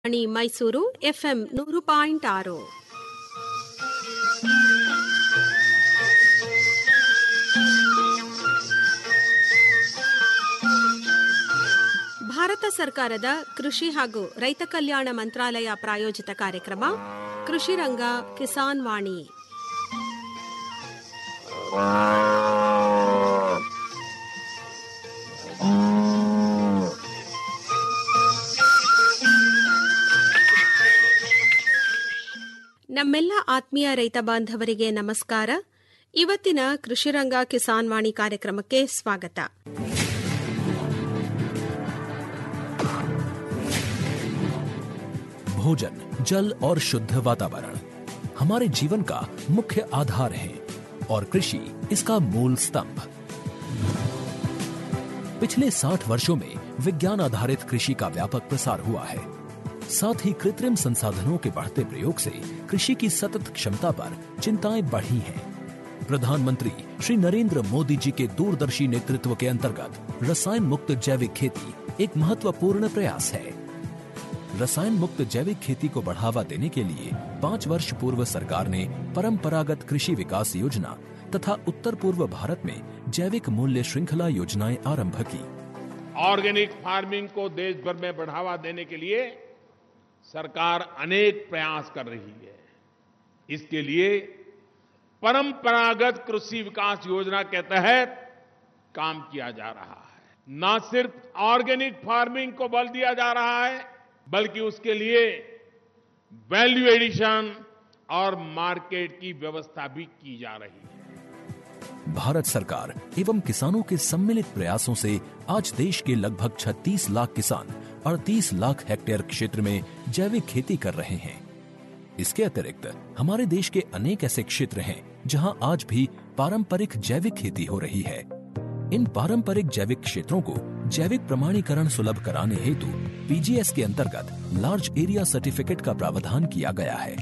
ವಾಣಿ Mysuru FM ನೂರು point ಆರು ಭಾರತ ಸರ್ಕಾರದ ಕೃಷಿ ಹಾಗೂ ರೈತ ಕಲ್ಯಾಣ ಮಂತ್ರಾಲಯ ಪ್ರಾಯೋಜಿತ ಕಾರ್ಯಕ್ರಮ ಕೃಷಿ ರಂಗ ಕಿಸಾನ್ ವಾಣಿ ನಮ್ಮೆಲ್ಲ ಆತ್ಮೀಯ ರೈತ ಬಾಂಧವರಿಗೆ ನಮಸ್ಕಾರ ಇವತ್ತಿನ ಕೃಷಿರಂಗ ಕಿಸಾನ್ ವಾಣಿ ಕಾರ್ಯಕ್ರಮಕ್ಕೆ ಸ್ವಾಗತ भोजन जल और शुद्ध वातावरण हमारे जीवन का मुख्य आधार है और कृषि इसका मूल स्तंभ पिछले 60 वर्षों में विज्ञान आधारित कृषि का व्यापक प्रसार हुआ है साथ ही कृत्रिम संसाधनों के बढ़ते प्रयोग से कृषि की सतत क्षमता पर चिंताएं बढ़ी हैं प्रधानमंत्री श्री नरेंद्र मोदी जी के दूरदर्शी नेतृत्व के अंतर्गत रसायन मुक्त जैविक खेती एक महत्वपूर्ण प्रयास है रसायन मुक्त जैविक खेती को बढ़ावा देने के लिए पाँच वर्ष पूर्व सरकार ने परंपरागत कृषि विकास योजना तथा उत्तर पूर्व भारत में जैविक मूल्य श्रृंखला योजनाएं आरंभ की ऑर्गेनिक फार्मिंग को देश भर में बढ़ावा देने के लिए सरकार अनेक प्रयास कर रही है इसके लिए परंपरागत कृषि विकास योजना के तहत काम किया जा रहा है न सिर्फ ऑर्गेनिक फार्मिंग को बल दिया जा रहा है बल्कि उसके लिए वैल्यू एडिशन और मार्केट की व्यवस्था भी की जा रही है भारत सरकार एवं किसानों के सम्मिलित प्रयासों से आज देश के लगभग 36 लाख किसान 38 लाख हेक्टेयर क्षेत्र में जैविक खेती कर रहे हैं इसके अतिरिक्त हमारे देश के अनेक ऐसे क्षेत्र हैं जहां आज भी पारंपरिक जैविक खेती हो रही है इन पारंपरिक जैविक क्षेत्रों को जैविक प्रमाणीकरण सुलभ कराने हेतु पीजीएस के अंतर्गत लार्ज एरिया सर्टिफिकेट का प्रावधान किया गया है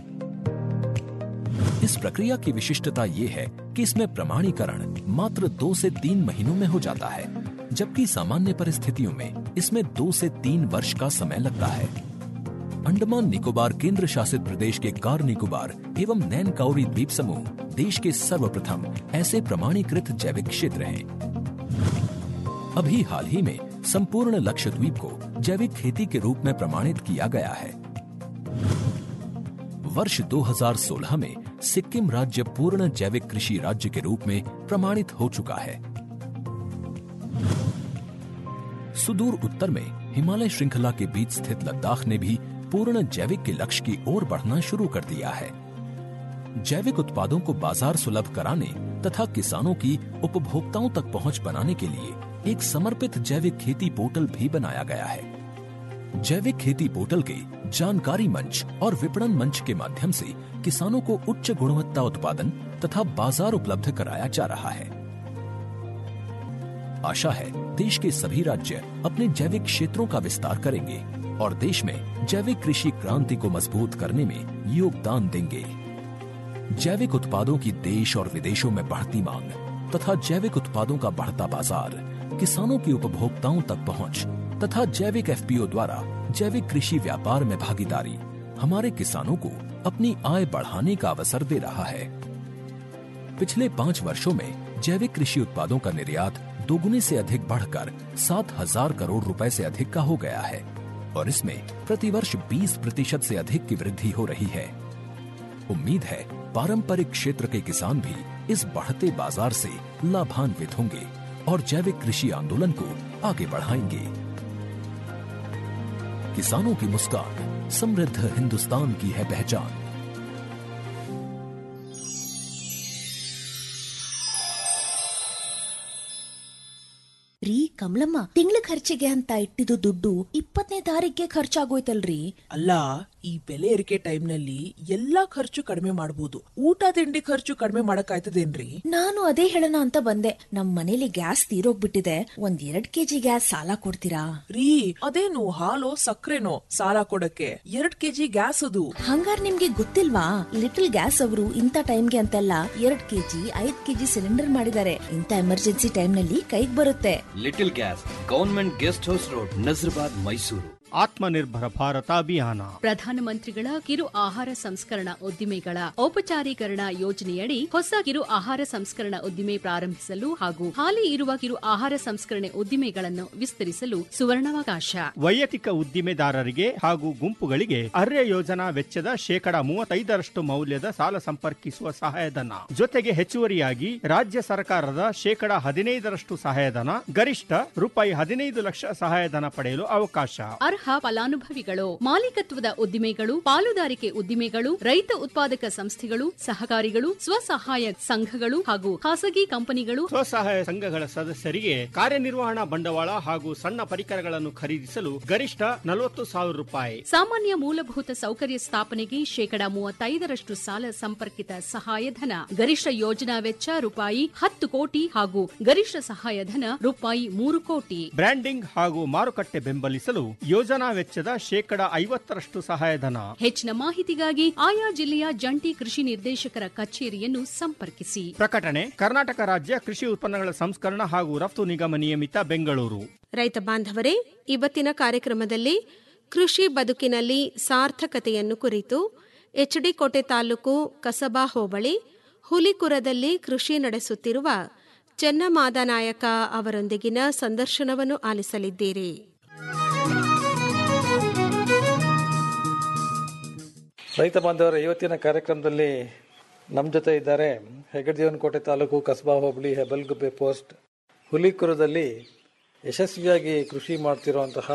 इस प्रक्रिया की विशिष्टता ये है कि इसमें प्रमाणीकरण मात्र दो से तीन महीनों में हो जाता है जबकि सामान्य परिस्थितियों में इसमें दो से तीन वर्ष का समय लगता है अंडमान निकोबार केंद्र शासित प्रदेश के कार निकोबार एवं नैन काउरी द्वीप समूह देश के सर्वप्रथम ऐसे प्रमाणीकृत जैविक क्षेत्र हैं अभी हाल ही में संपूर्ण लक्षद्वीप को जैविक खेती के रूप में प्रमाणित किया गया है वर्ष 2016 में सिक्किम राज्य पूर्ण जैविक कृषि राज्य के रूप में प्रमाणित हो चुका है सुदूर उत्तर में हिमालय श्रृंखला के बीच स्थित लद्दाख ने भी पूर्ण जैविक के लक्ष्य की ओर बढ़ना शुरू कर दिया है जैविक उत्पादों को बाजार सुलभ कराने तथा किसानों की उपभोक्ताओं तक पहुंच बनाने के लिए एक समर्पित जैविक खेती पोर्टल भी बनाया गया है जैविक खेती पोर्टल के जानकारी मंच और विपणन मंच के माध्यम से किसानों को उच्च गुणवत्ता उत्पादन तथा बाजार उपलब्ध कराया जा रहा है आशा है देश के सभी राज्य अपने जैविक क्षेत्रों का विस्तार करेंगे और देश में जैविक कृषि क्रांति को मजबूत करने में योगदान देंगे जैविक उत्पादों की देश और विदेशों में बढ़ती मांग तथा जैविक उत्पादों का बढ़ता बाजार किसानों की उपभोक्ताओं तक पहुंच तथा जैविक एफपीओ द्वारा जैविक कृषि व्यापार में भागीदारी हमारे किसानों को अपनी आय बढ़ाने का अवसर दे रहा है पिछले पाँच वर्षों में जैविक कृषि उत्पादों का निर्यात दोगुने से अधिक बढ़कर सात हजार करोड़ रुपए से अधिक का हो गया है और इसमें प्रतिवर्ष 20 प्रतिशत से अधिक की वृद्धि हो रही है उम्मीद है पारंपरिक क्षेत्र के किसान भी इस बढ़ते बाजार से लाभान्वित होंगे और जैविक कृषि आंदोलन को आगे बढ़ाएंगे किसानों की मुस्कान समृद्ध हिंदुस्तान की है पहचान ರೀ ಕಮಲಮ್ಮ ತಿಂಗಳ ಖರ್ಚಿಗೆ ಅಂತ ಇಟ್ಟಿದ್ದು ದುಡ್ಡು ಇಪ್ಪತ್ತನೇ ತಾರೀಕಿಗೆ ಖರ್ಚಾಗೋಯ್ತಲ್ರಿ ಅಲ್ಲ ಈ ಬೆಲೆ ಏರಿಕೆ ಟೈಮ್ನಲ್ಲಿ ಎಲ್ಲಾ ಖರ್ಚು ಕಡಿಮೆ ಮಾಡಬಹುದು ಊಟ ತಿಂಡಿ ಖರ್ಚು ಕಡಿಮೆ ಮಾಡಕ್ಕಾಯ್ತದೇನ್ರಿ ನಾನು ಅದೇ ಹೇಳೋಣ ಅಂತ ಬಂದೆ ನಮ್ ಮನೇಲಿ ಗ್ಯಾಸ್ ತೀರೋಗ್ಬಿಟ್ಟಿದೆ ಒಂದ್ ಎರಡ್ ಕೆಜಿ ಗ್ಯಾಸ್ ಸಾಲ ಕೊಡ್ತೀರಾ ರೀ ಅದೇನು ಹಾಲು ಸಕ್ಕರೆನೋ ಸಾಲ ಕೊಡಕ್ಕೆ ಎರಡ್ ಕೆಜಿ ಗ್ಯಾಸ್ ಅದು ಹಂಗಾರ್ ನಿಮ್ಗೆ ಗೊತ್ತಿಲ್ವಾ ಲಿಟಲ್ ಗ್ಯಾಸ್ ಅವರು ಇಂಥ ಟೈಮ್ಗೆ ಅಂತೆಲ್ಲ ಎರಡ್ ಕೆಜಿ ಐದ್ ಕೆಜಿ ಸಿಲಿಂಡರ್ ಮಾಡಿದ್ದಾರೆ ಇಂಥ ಎಮರ್ಜೆನ್ಸಿ ಟೈಮ್ ನಲ್ಲಿ ಕೈಗ್ ಬರುತ್ತೆ little gas government guest house road Nazarbad Mysuru Atmanirbhar Bharat Abhiyan ಪ್ರಧಾನಮಂತ್ರಿಗಳ ಕಿರು ಆಹಾರ ಸಂಸ್ಕರಣಾ ಉದ್ದಿಮೆಗಳ ಔಪಚಾರೀಕರಣ ಯೋಜನೆಯಡಿ ಹೊಸ ಕಿರು ಆಹಾರ ಸಂಸ್ಕರಣಾ ಉದ್ದಿಮೆ ಪ್ರಾರಂಭಿಸಲು ಹಾಗೂ ಹಾಲಿ ಇರುವ ಕಿರು ಆಹಾರ ಸಂಸ್ಕರಣೆ ಉದ್ದಿಮೆಗಳನ್ನು ವಿಸ್ತರಿಸಲು ಸುವರ್ಣಾವಕಾಶ ವೈಯಕ್ತಿಕ ಉದ್ದಿಮೆದಾರರಿಗೆ ಹಾಗೂ ಗುಂಪುಗಳಿಗೆ ಅರ್ಯ ಯೋಜನಾ ವೆಚ್ಚದ ಶೇಕಡ ಮೂವತ್ತೈದರಷ್ಟು ಮೌಲ್ಯದ ಸಾಲ ಸಂಪರ್ಕಿಸುವ ಸಹಾಯಧನ ಜೊತೆಗೆ ಹೆಚ್ಚುವರಿಯಾಗಿ ರಾಜ್ಯ ಸರ್ಕಾರದ ಶೇಕಡ ಹದಿನೈದರಷ್ಟು ಸಹಾಯಧನ ಗರಿಷ್ಠ ರೂಪಾಯಿ ಹದಿನೈದು ಲಕ್ಷ ಸಹಾಯಧನ ಪಡೆಯಲು ಅವಕಾಶ ಅರ್ಹ ಫಲಾನುಭವಿಗಳು ಮಾಲೀಕತ್ವದ ಉದ್ದಿಮೆಗಳು ಪಾಲುದಾರಿಕೆ ಉದ್ದಿಮೆಗಳು ರೈತ ಉತ್ಪಾದಕ ಸಂಸ್ಥೆಗಳು ಸಹಕಾರಿಗಳು ಸ್ವಸಹಾಯ ಸಂಘಗಳು ಹಾಗೂ ಖಾಸಗಿ ಕಂಪನಿಗಳು ಸ್ವಸಹಾಯ ಸಂಘಗಳ ಸದಸ್ಯರಿಗೆ ಕಾರ್ಯನಿರ್ವಹಣಾ ಬಂಡವಾಳ ಹಾಗೂ ಸಣ್ಣ ಪರಿಕರಗಳನ್ನು ಖರೀದಿಸಲು ಗರಿಷ್ಠ ನಲವತ್ತು ಸಾವಿರ ರೂಪಾಯಿ ಸಾಮಾನ್ಯ ಮೂಲಭೂತ ಸೌಕರ್ಯ ಸ್ಥಾಪನೆಗೆ ಶೇಕಡ ಮೂವತ್ತೈದರಷ್ಟು ಸಾಲ ಸಂಪರ್ಕಿತ ಸಹಾಯಧನ ಗರಿಷ್ಠ ಯೋಜನಾ ವೆಚ್ಚ ರೂಪಾಯಿ ಹತ್ತು ಕೋಟಿ ಹಾಗೂ ಗರಿಷ್ಠ ಸಹಾಯಧನ ರೂಪಾಯಿ ಮೂರು ಕೋಟಿ ಬ್ರ್ಯಾಂಡಿಂಗ್ ಹಾಗೂ ಮಾರುಕಟ್ಟೆ ಬೆಂಬಲಿಸಲು ಯೋಜನಾ ವೆಚ್ಚದ ಶೇಕಡ ಐವತ್ತರಷ್ಟು ಸಹಾಯಧನ ಹೆಚ್ಚಿನ ಮಾಹಿತಿಗಾಗಿ ಆಯಾ ಜಿಲ್ಲೆಯ ಜಂಟಿ ಕೃಷಿ ನಿರ್ದೇಶಕರ ಕಚೇರಿಯನ್ನು ಸಂಪರ್ಕಿಸಿ ಪ್ರಕಟಣೆ ಕರ್ನಾಟಕ ರಾಜ್ಯ ಕೃಷಿ ಉತ್ಪನ್ನಗಳ ಸಂಸ್ಕರಣ ಹಾಗೂ ರಫ್ತು ನಿಗಮ ನಿಯಮಿತ ಬೆಂಗಳೂರು ರೈತ ಬಾಂಧವರೇ ಇವತ್ತಿನ ಕಾರ್ಯಕ್ರಮದಲ್ಲಿ ಕೃಷಿ ಬದುಕಿನಲ್ಲಿ ಸಾರ್ಥಕತೆಯನ್ನು ಕುರಿತು ಎಚ್ಡಿ ಕೋಟೆ ತಾಲೂಕು ಕಸಬಾ ಹೋಬಳಿ ಹುಲಿಕುರದಲ್ಲಿ ಕೃಷಿ ನಡೆಸುತ್ತಿರುವ ಚೆನ್ನಮಾದನಾಯಕ ಅವರೊಂದಿಗಿನ ಸಂದರ್ಶನವನ್ನು ಆಲಿಸಲಿದ್ದೀರಿ ರೈತ ಬಾಂಧವರ ಇವತ್ತಿನ ಕಾರ್ಯಕ್ರಮದಲ್ಲಿ ನಮ್ಮ ಜೊತೆ ಇದ್ದಾರೆ ಹೆಗಡದೇವನಕೋಟೆ ತಾಲೂಕು ಕಸ್ಬಾ ಹೋಬಳಿ ಹೆಬಲ್ಗುಬ್ಬೆ ಪೋಸ್ಟ್ ಹುಲಿಕುರದಲ್ಲಿ ಯಶಸ್ವಿಯಾಗಿ ಕೃಷಿ ಮಾಡ್ತಿರುವಂತಹ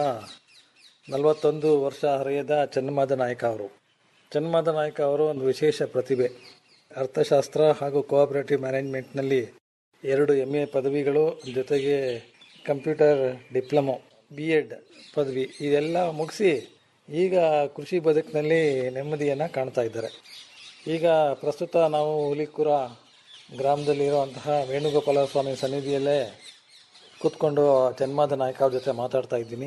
ನಲವತ್ತೊಂದು ವರ್ಷ ಹರೆಯದ ಚನ್ನಮಾದ ನಾಯಕ ಅವರು ಚನ್ನಮಾದ ನಾಯಕ ಅವರು ಒಂದು ವಿಶೇಷ ಪ್ರತಿಭೆ ಅರ್ಥಶಾಸ್ತ್ರ ಹಾಗೂ ಕೋಆಪರೇಟಿವ್ ಮ್ಯಾನೇಜ್ಮೆಂಟ್ನಲ್ಲಿ ಎರಡು ಎಮ್ ಎ ಪದವಿಗಳು ಜೊತೆಗೆ ಕಂಪ್ಯೂಟರ್ ಡಿಪ್ಲೊಮೊ ಬಿ ಎಡ್ ಪದವಿ ಇದೆಲ್ಲ ಮುಗಿಸಿ ಈಗ ಕೃಷಿ ಬದುಕಿನಲ್ಲಿ ನೆಮ್ಮದಿಯನ್ನು ಕಾಣ್ತಾ ಇದ್ದಾರೆ ಈಗ ಪ್ರಸ್ತುತ ನಾವು ಹುಲಿಕುರ ಗ್ರಾಮದಲ್ಲಿರುವಂತಹ ವೇಣುಗೋಪಾಲ ಸ್ವಾಮಿ ಸನ್ನಿಧಿಯಲ್ಲೇ ಕೂತ್ಕೊಂಡು ಜನ್ಮಾದ ನಾಯಕ ಅವ್ರ ಜೊತೆ ಮಾತಾಡ್ತಾ ಇದ್ದೀನಿ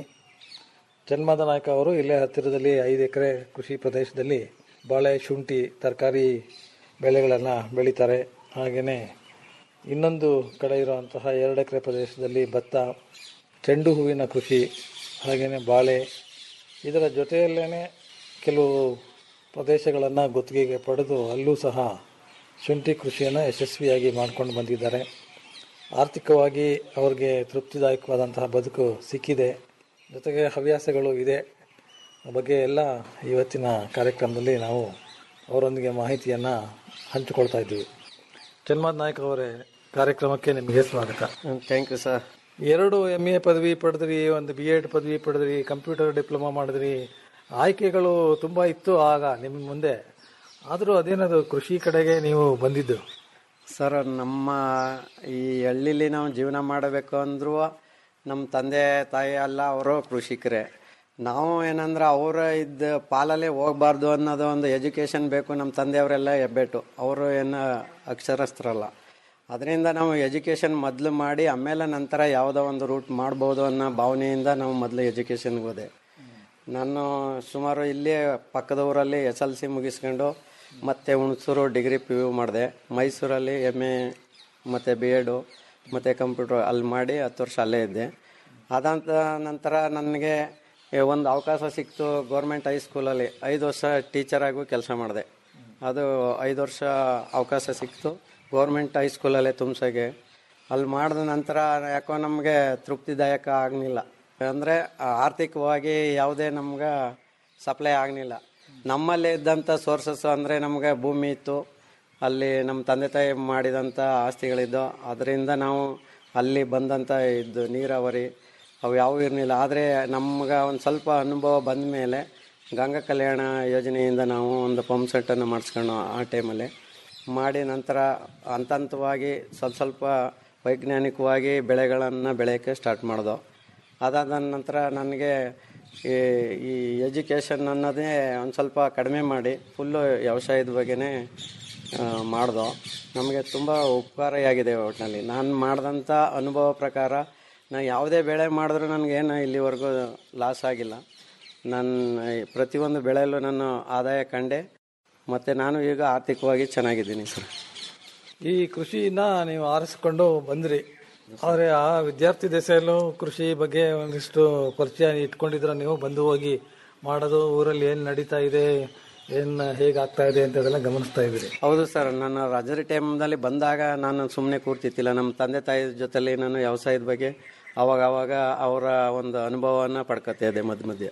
ಜನ್ಮಾದ ನಾಯಕ ಅವರು ಇಲ್ಲೇ ಹತ್ತಿರದಲ್ಲಿ ಐದು ಎಕರೆ ಕೃಷಿ ಪ್ರದೇಶದಲ್ಲಿ ಬಾಳೆ ಶುಂಠಿ ತರಕಾರಿ ಬೆಳೆಗಳನ್ನು ಬೆಳೀತಾರೆ ಹಾಗೆಯೇ ಇನ್ನೊಂದು ಕಡೆ ಇರುವಂತಹ ಎರಡು ಎಕರೆ ಪ್ರದೇಶದಲ್ಲಿ ಭತ್ತ ಚೆಂಡು ಹೂವಿನ ಕೃಷಿ ಹಾಗೆಯೇ ಬಾಳೆ ಇದರ ಜೊತೆಯಲ್ಲೇ ಕೆಲವು ಪ್ರದೇಶಗಳನ್ನು ಗುತ್ತಿಗೆಗೆ ಪಡೆದು ಅಲ್ಲೂ ಸಹ ಶುಂಠಿ ಕೃಷಿಯನ್ನು ಯಶಸ್ವಿಯಾಗಿ ಮಾಡ್ಕೊಂಡು ಬಂದಿದ್ದಾರೆ ಆರ್ಥಿಕವಾಗಿ ಅವ್ರಿಗೆ ತೃಪ್ತಿದಾಯಕವಾದಂತಹ ಬದುಕು ಸಿಕ್ಕಿದೆ ಜೊತೆಗೆ ಹವ್ಯಾಸಗಳು ಇದೆ ಆ ಬಗ್ಗೆ ಎಲ್ಲ ಇವತ್ತಿನ ಕಾರ್ಯಕ್ರಮದಲ್ಲಿ ನಾವು ಅವರೊಂದಿಗೆ ಮಾಹಿತಿಯನ್ನು ಹಂಚಿಕೊಳ್ತಾ ಇದ್ದೀವಿ ಜನ್ಮಾದ್ ನಾಯಕ್ ಅವರೇ ಕಾರ್ಯಕ್ರಮಕ್ಕೆ ನಿಮಗೆ ಸ್ವಾಗತ ಥ್ಯಾಂಕ್ ಯು ಸರ್ ಎರಡು ಎಮ್ ಎ ಪದವಿ ಪಡೆದ್ರಿ ಒಂದು ಬಿ ಎಡ್ ಪದವಿ ಪಡೆದ್ರಿ ಕಂಪ್ಯೂಟರ್ ಡಿಪ್ಲೊಮಾ ಮಾಡಿದ್ರಿ ಆಯ್ಕೆಗಳು ತುಂಬ ಇತ್ತು ಆಗ ನಿಮ್ಮ ಮುಂದೆ ಆದರೂ ಅದೇನದು ಕೃಷಿ ಕಡೆಗೆ ನೀವು ಬಂದಿದ್ದು ಸರ್ ನಮ್ಮ ಈ ಹಳ್ಳಿಲಿ ನಾವು ಜೀವನ ಮಾಡಬೇಕು ಅಂದ್ರೂ ನಮ್ಮ ತಂದೆ ತಾಯಿ ಎಲ್ಲ ಅವರು ಕೃಷಿಕರೇ ನಾವು ಏನಂದ್ರೆ ಅವರ ಇದ್ದ ಪಾಲಲ್ಲೇ ಹೋಗ್ಬಾರ್ದು ಅನ್ನೋದು ಒಂದು ಎಜುಕೇಷನ್ ಬೇಕು ನಮ್ಮ ತಂದೆಯವರೆಲ್ಲ ಹೆಬ್ಬೆಟ್ಟು ಅವರು ಏನು ಅಕ್ಷರಸ್ಥರಲ್ಲ ಅದರಿಂದ ನಾವು ಎಜುಕೇಷನ್ ಮೊದಲು ಮಾಡಿ ಆಮೇಲೆ ನಂತರ ಯಾವುದೋ ಒಂದು ರೂಟ್ ಮಾಡ್ಬೋದು ಅನ್ನೋ ಭಾವನೆಯಿಂದ ನಾವು ಮೊದಲು ಎಜುಕೇಷನ್ಗೆ ಹೋದೆ ನಾನು ಸುಮಾರು ಇಲ್ಲೇ ಪಕ್ಕದ ಊರಲ್ಲಿ ಎಸ್ ಎಲ್ ಸಿ ಮುಗಿಸ್ಕೊಂಡು ಮತ್ತೆ ಹುಣಸೂರು ಡಿಗ್ರಿ ಪಿ ಯು ಮಾಡಿದೆ ಮೈಸೂರಲ್ಲಿ ಎಮ್ ಎ ಮತ್ತು ಬಿ ಎಡು ಮತ್ತು ಕಂಪ್ಯೂಟರ್ ಅಲ್ಲಿ ಮಾಡಿ ಹತ್ತು ವರ್ಷ ಅಲ್ಲೇ ಇದ್ದೆ ಅದಾದ ನಂತರ ನನಗೆ ಒಂದು ಅವಕಾಶ ಸಿಕ್ತು ಗೌರ್ಮೆಂಟ್ ಹೈಸ್ಕೂಲಲ್ಲಿ ಐದು ವರ್ಷ ಟೀಚರಾಗೂ ಕೆಲಸ ಮಾಡಿದೆ ಅದು ಐದು ವರ್ಷ ಅವಕಾಶ ಸಿಕ್ತು ಗೌರ್ಮೆಂಟ್ ಹೈಸ್ಕೂಲಲ್ಲೇ ತುಂಬ್ಸೋಗೆ ಅಲ್ಲಿ ಮಾಡಿದ ನಂತರ ಯಾಕೋ ನಮಗೆ ತೃಪ್ತಿದಾಯಕ ಆಗಲಿಲ್ಲ ಅಂದರೆ ಆರ್ಥಿಕವಾಗಿ ಯಾವುದೇ ನಮ್ಗೆ ಸಪ್ಲೈ ಆಗಲಿಲ್ಲ ನಮ್ಮಲ್ಲಿ ಇದ್ದಂಥ ಸೋರ್ಸಸ್ ಅಂದರೆ ನಮಗೆ ಭೂಮಿ ಇತ್ತು ಅಲ್ಲಿ ನಮ್ಮ ತಂದೆ ತಾಯಿ ಮಾಡಿದಂಥ ಆಸ್ತಿಗಳಿದ್ದು ಅದರಿಂದ ನಾವು ಅಲ್ಲಿ ಬಂದಂಥ ಇದ್ದು ನೀರಾವರಿ ಅವು ಯಾವುವು ಇರಲಿಲ್ಲ ಆದರೆ ನಮ್ಗೆ ಒಂದು ಸ್ವಲ್ಪ ಅನುಭವ ಬಂದ ಮೇಲೆ ಗಂಗಾ ಕಲ್ಯಾಣ ಯೋಜನೆಯಿಂದ ನಾವು ಒಂದು ಪಂಪ್ ಸೆಟ್ಟನ್ನು ಮಾಡಿಸ್ಕೊಂಡು ಆ ಟೈಮಲ್ಲಿ ಮಾಡಿ ನಂತರ ಹಂತ ಹಂತವಾಗಿ ಸ್ವಲ್ಪ ಸ್ವಲ್ಪ ವೈಜ್ಞಾನಿಕವಾಗಿ ಬೆಳೆಗಳನ್ನು ಬೆಳೆಯೋಕ್ಕೆ ಸ್ಟಾರ್ಟ್ ಮಾಡ್ದೋ ಅದಾದ ನಂತರ ನನಗೆ ಈ ಈ ಎಜುಕೇಷನ್ ಅನ್ನೋದೇ ಒಂದು ಸ್ವಲ್ಪ ಕಡಿಮೆ ಮಾಡಿ ಫುಲ್ಲು ವ್ಯವಸಾಯದ ಬಗ್ಗೆನೇ ಮಾಡ್ದೋ ನಮಗೆ ತುಂಬ ಉಪಕಾರಿಯಾಗಿದೆ ಒಟ್ಟಿನಲ್ಲಿ ನಾನು ಮಾಡಿದಂಥ ಅನುಭವ ಪ್ರಕಾರ ನಾನು ಯಾವುದೇ ಬೆಳೆ ಮಾಡಿದ್ರೂ ನನಗೇನು ಇಲ್ಲಿವರೆಗೂ ಲಾಸ್ ಆಗಿಲ್ಲ ನಾನು ಪ್ರತಿಯೊಂದು ಬೆಳೆಯಲ್ಲೂ ನಾನು ಆದಾಯ ಕಂಡೆ ಮತ್ತು ನಾನು ಈಗ ಆರ್ಥಿಕವಾಗಿ ಚೆನ್ನಾಗಿದ್ದೀನಿ ಸರ್ ಈ ಕೃಷಿನ ನೀವು ಆರಿಸ್ಕೊಂಡು ಬಂದ್ರಿ ಆದ್ರೆ ಆ ವಿದ್ಯಾರ್ಥಿ ದೆಸೆಯಲ್ಲೂ ಕೃಷಿ ಬಗ್ಗೆ ಒಂದಿಷ್ಟು ಪರಿಚಯ ಇಟ್ಕೊಂಡಿದ್ರ ನೀವು ಬಂದು ಹೋಗಿ ಮಾಡೋದು ಊರಲ್ಲಿ ಏನ್ ನಡೀತಾ ಇದೆ ಏನ್ ಹೇಗಾಗ್ತಾ ಇದೆ ಅಂತ ಅದೆಲ್ಲ ಗಮನಿಸ್ತಾ ಇದ್ದೀರಿ ಹೌದು ಸರ್ ನಾನು ರಜರಿ ಟೈಮ್ದಲ್ಲಿ ಬಂದಾಗ ನಾನು ಸುಮ್ಮನೆ ಕೂರ್ತಿತ್ತಿಲ್ಲ ನಮ್ಮ ತಂದೆ ತಾಯಿ ಜೊತೆಲಿ ನಾನು ವ್ಯವಸಾಯದ ಬಗ್ಗೆ ಅವಾಗ ಅವಾಗ ಅವರ ಒಂದು ಅನುಭವನ ಪಡ್ಕೊತಾ ಇದ್ದೆ ಮಧ್ಯ ಮಧ್ಯೆ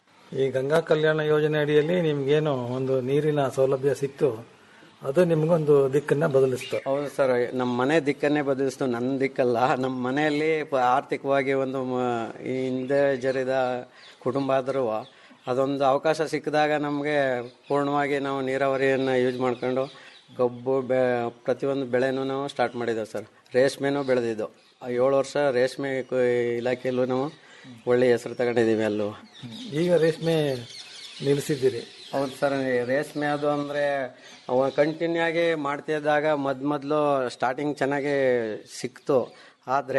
ಈ ಗಂಗಾ ಕಲ್ಯಾಣ ಯೋಜನೆ ಅಡಿಯಲ್ಲಿ ನಿಮ್ಗೇನು ಒಂದು ನೀರಿನ ಸೌಲಭ್ಯ ಸಿಕ್ತು ಅದು ನಿಮ್ಗೊಂದು ದಿಕ್ಕನ್ನ ಬದಲಿಸ್ತು ಹೌದು ಸರ್ ನಮ್ಮ ಮನೆ ದಿಕ್ಕನ್ನೇ ಬದಲಿಸ್ತು ನನ್ನ ದಿಕ್ಕಲ್ಲ ನಮ್ಮ ಮನೆಯಲ್ಲಿ ಪ- ಆರ್ಥಿಕವಾಗಿ ಒಂದು ಮ- ಈ ಹಿಂದೆ ಜರಿದ ಕುಟುಂಬ ಆದರೂ ಅದೊಂದು ಅವಕಾಶ ಸಿಕ್ಕಿದಾಗ ನಮಗೆ ಪೂರ್ಣವಾಗಿ ನಾವು ನೀರಾವರಿಯನ್ನು ಯೂಸ್ ಮಾಡ್ಕೊಂಡು ಕಬ್ಬು ಬೆ ಪ್ರತಿಯೊಂದು ಬೆಳೆನೂ ನಾವು ಸ್ಟಾರ್ಟ್ ಮಾಡಿದ್ದೇವೆ ಸರ್ ರೇಷ್ಮೆನೂ ಬೆಳೆದಿದ್ದು ಆ ಏಳು ವರ್ಷ ರೇಷ್ಮೆ ಕು- ಇಲಾಖೆಯಲ್ಲೂ ನಾವು ಒಳ್ಳೆ ಹೆಸರು ತಗೊಂಡಿದ್ದೀವಿ ಅಲ್ಲೂ ಈಗ ರೇಷ್ಮೆ ನಿಲ್ಲಿಸಿದ್ದೀರಿ ಹೌದು ಸರ್ ರೇಷ್ಮೆ ಅದು ಅಂದರೆ ಕಂಟಿನ್ಯೂ ಆಗಿ ಮಾಡ್ತಿದ್ದಾಗ ಮೊದ್ ಮೊದಲು ಸ್ಟಾರ್ಟಿಂಗ್ ಚೆನ್ನಾಗಿ ಸಿಕ್ತು ಆದರೆ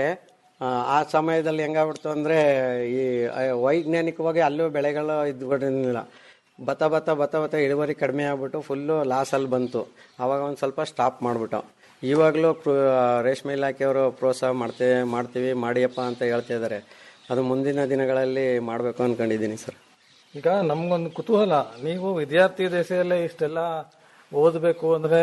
ಆ ಸಮಯದಲ್ಲಿ ಹೆಂಗಾಗ್ಬಿಡ್ತು ಅಂದರೆ ಈ ಆ, ವೈಜ್ಞಾನಿಕವಾಗಿ ಅಲ್ಲೂ ಬೆಳೆಗಳು ಇದ್ಬಿಟ್ಟಿರಲಿಲ್ಲ ಬತ್ತ ಬತ್ತ ಬತ್ತ ಬತ್ತ ಇಳುವರಿ ಕಡಿಮೆ ಆಗ್ಬಿಟ್ಟು ಫುಲ್ಲು ಲಾಸಲ್ಲಿ ಬಂತು ಆವಾಗ ಒಂದು ಸ್ವಲ್ಪ ಸ್ಟಾಪ್ ಮಾಡಿಬಿಟ್ಟು ಇವಾಗಲೂ ರೇಷ್ಮೆ ಇಲಾಖೆಯವರು ಪ್ರೋತ್ಸಾಹ ಮಾಡ್ತೇ ಮಾಡ್ತೀವಿ ಮಾಡಿಯಪ್ಪ ಅಂತ ಹೇಳ್ತಾ ಇದ್ದಾರೆ ಅದು ಮುಂದಿನ ದಿನಗಳಲ್ಲಿ ಮಾಡಬೇಕು ಅಂದ್ಕೊಂಡಿದ್ದೀನಿ ಸರ್ ಈಗ ನಮ್ಗೊಂದು ಕುತೂಹಲ ನೀವು ವಿದ್ಯಾರ್ಥಿ ದೆಸೆಯಲ್ಲೇ ಇಷ್ಟೆಲ್ಲ ಓದಬೇಕು ಅಂದ್ರೆ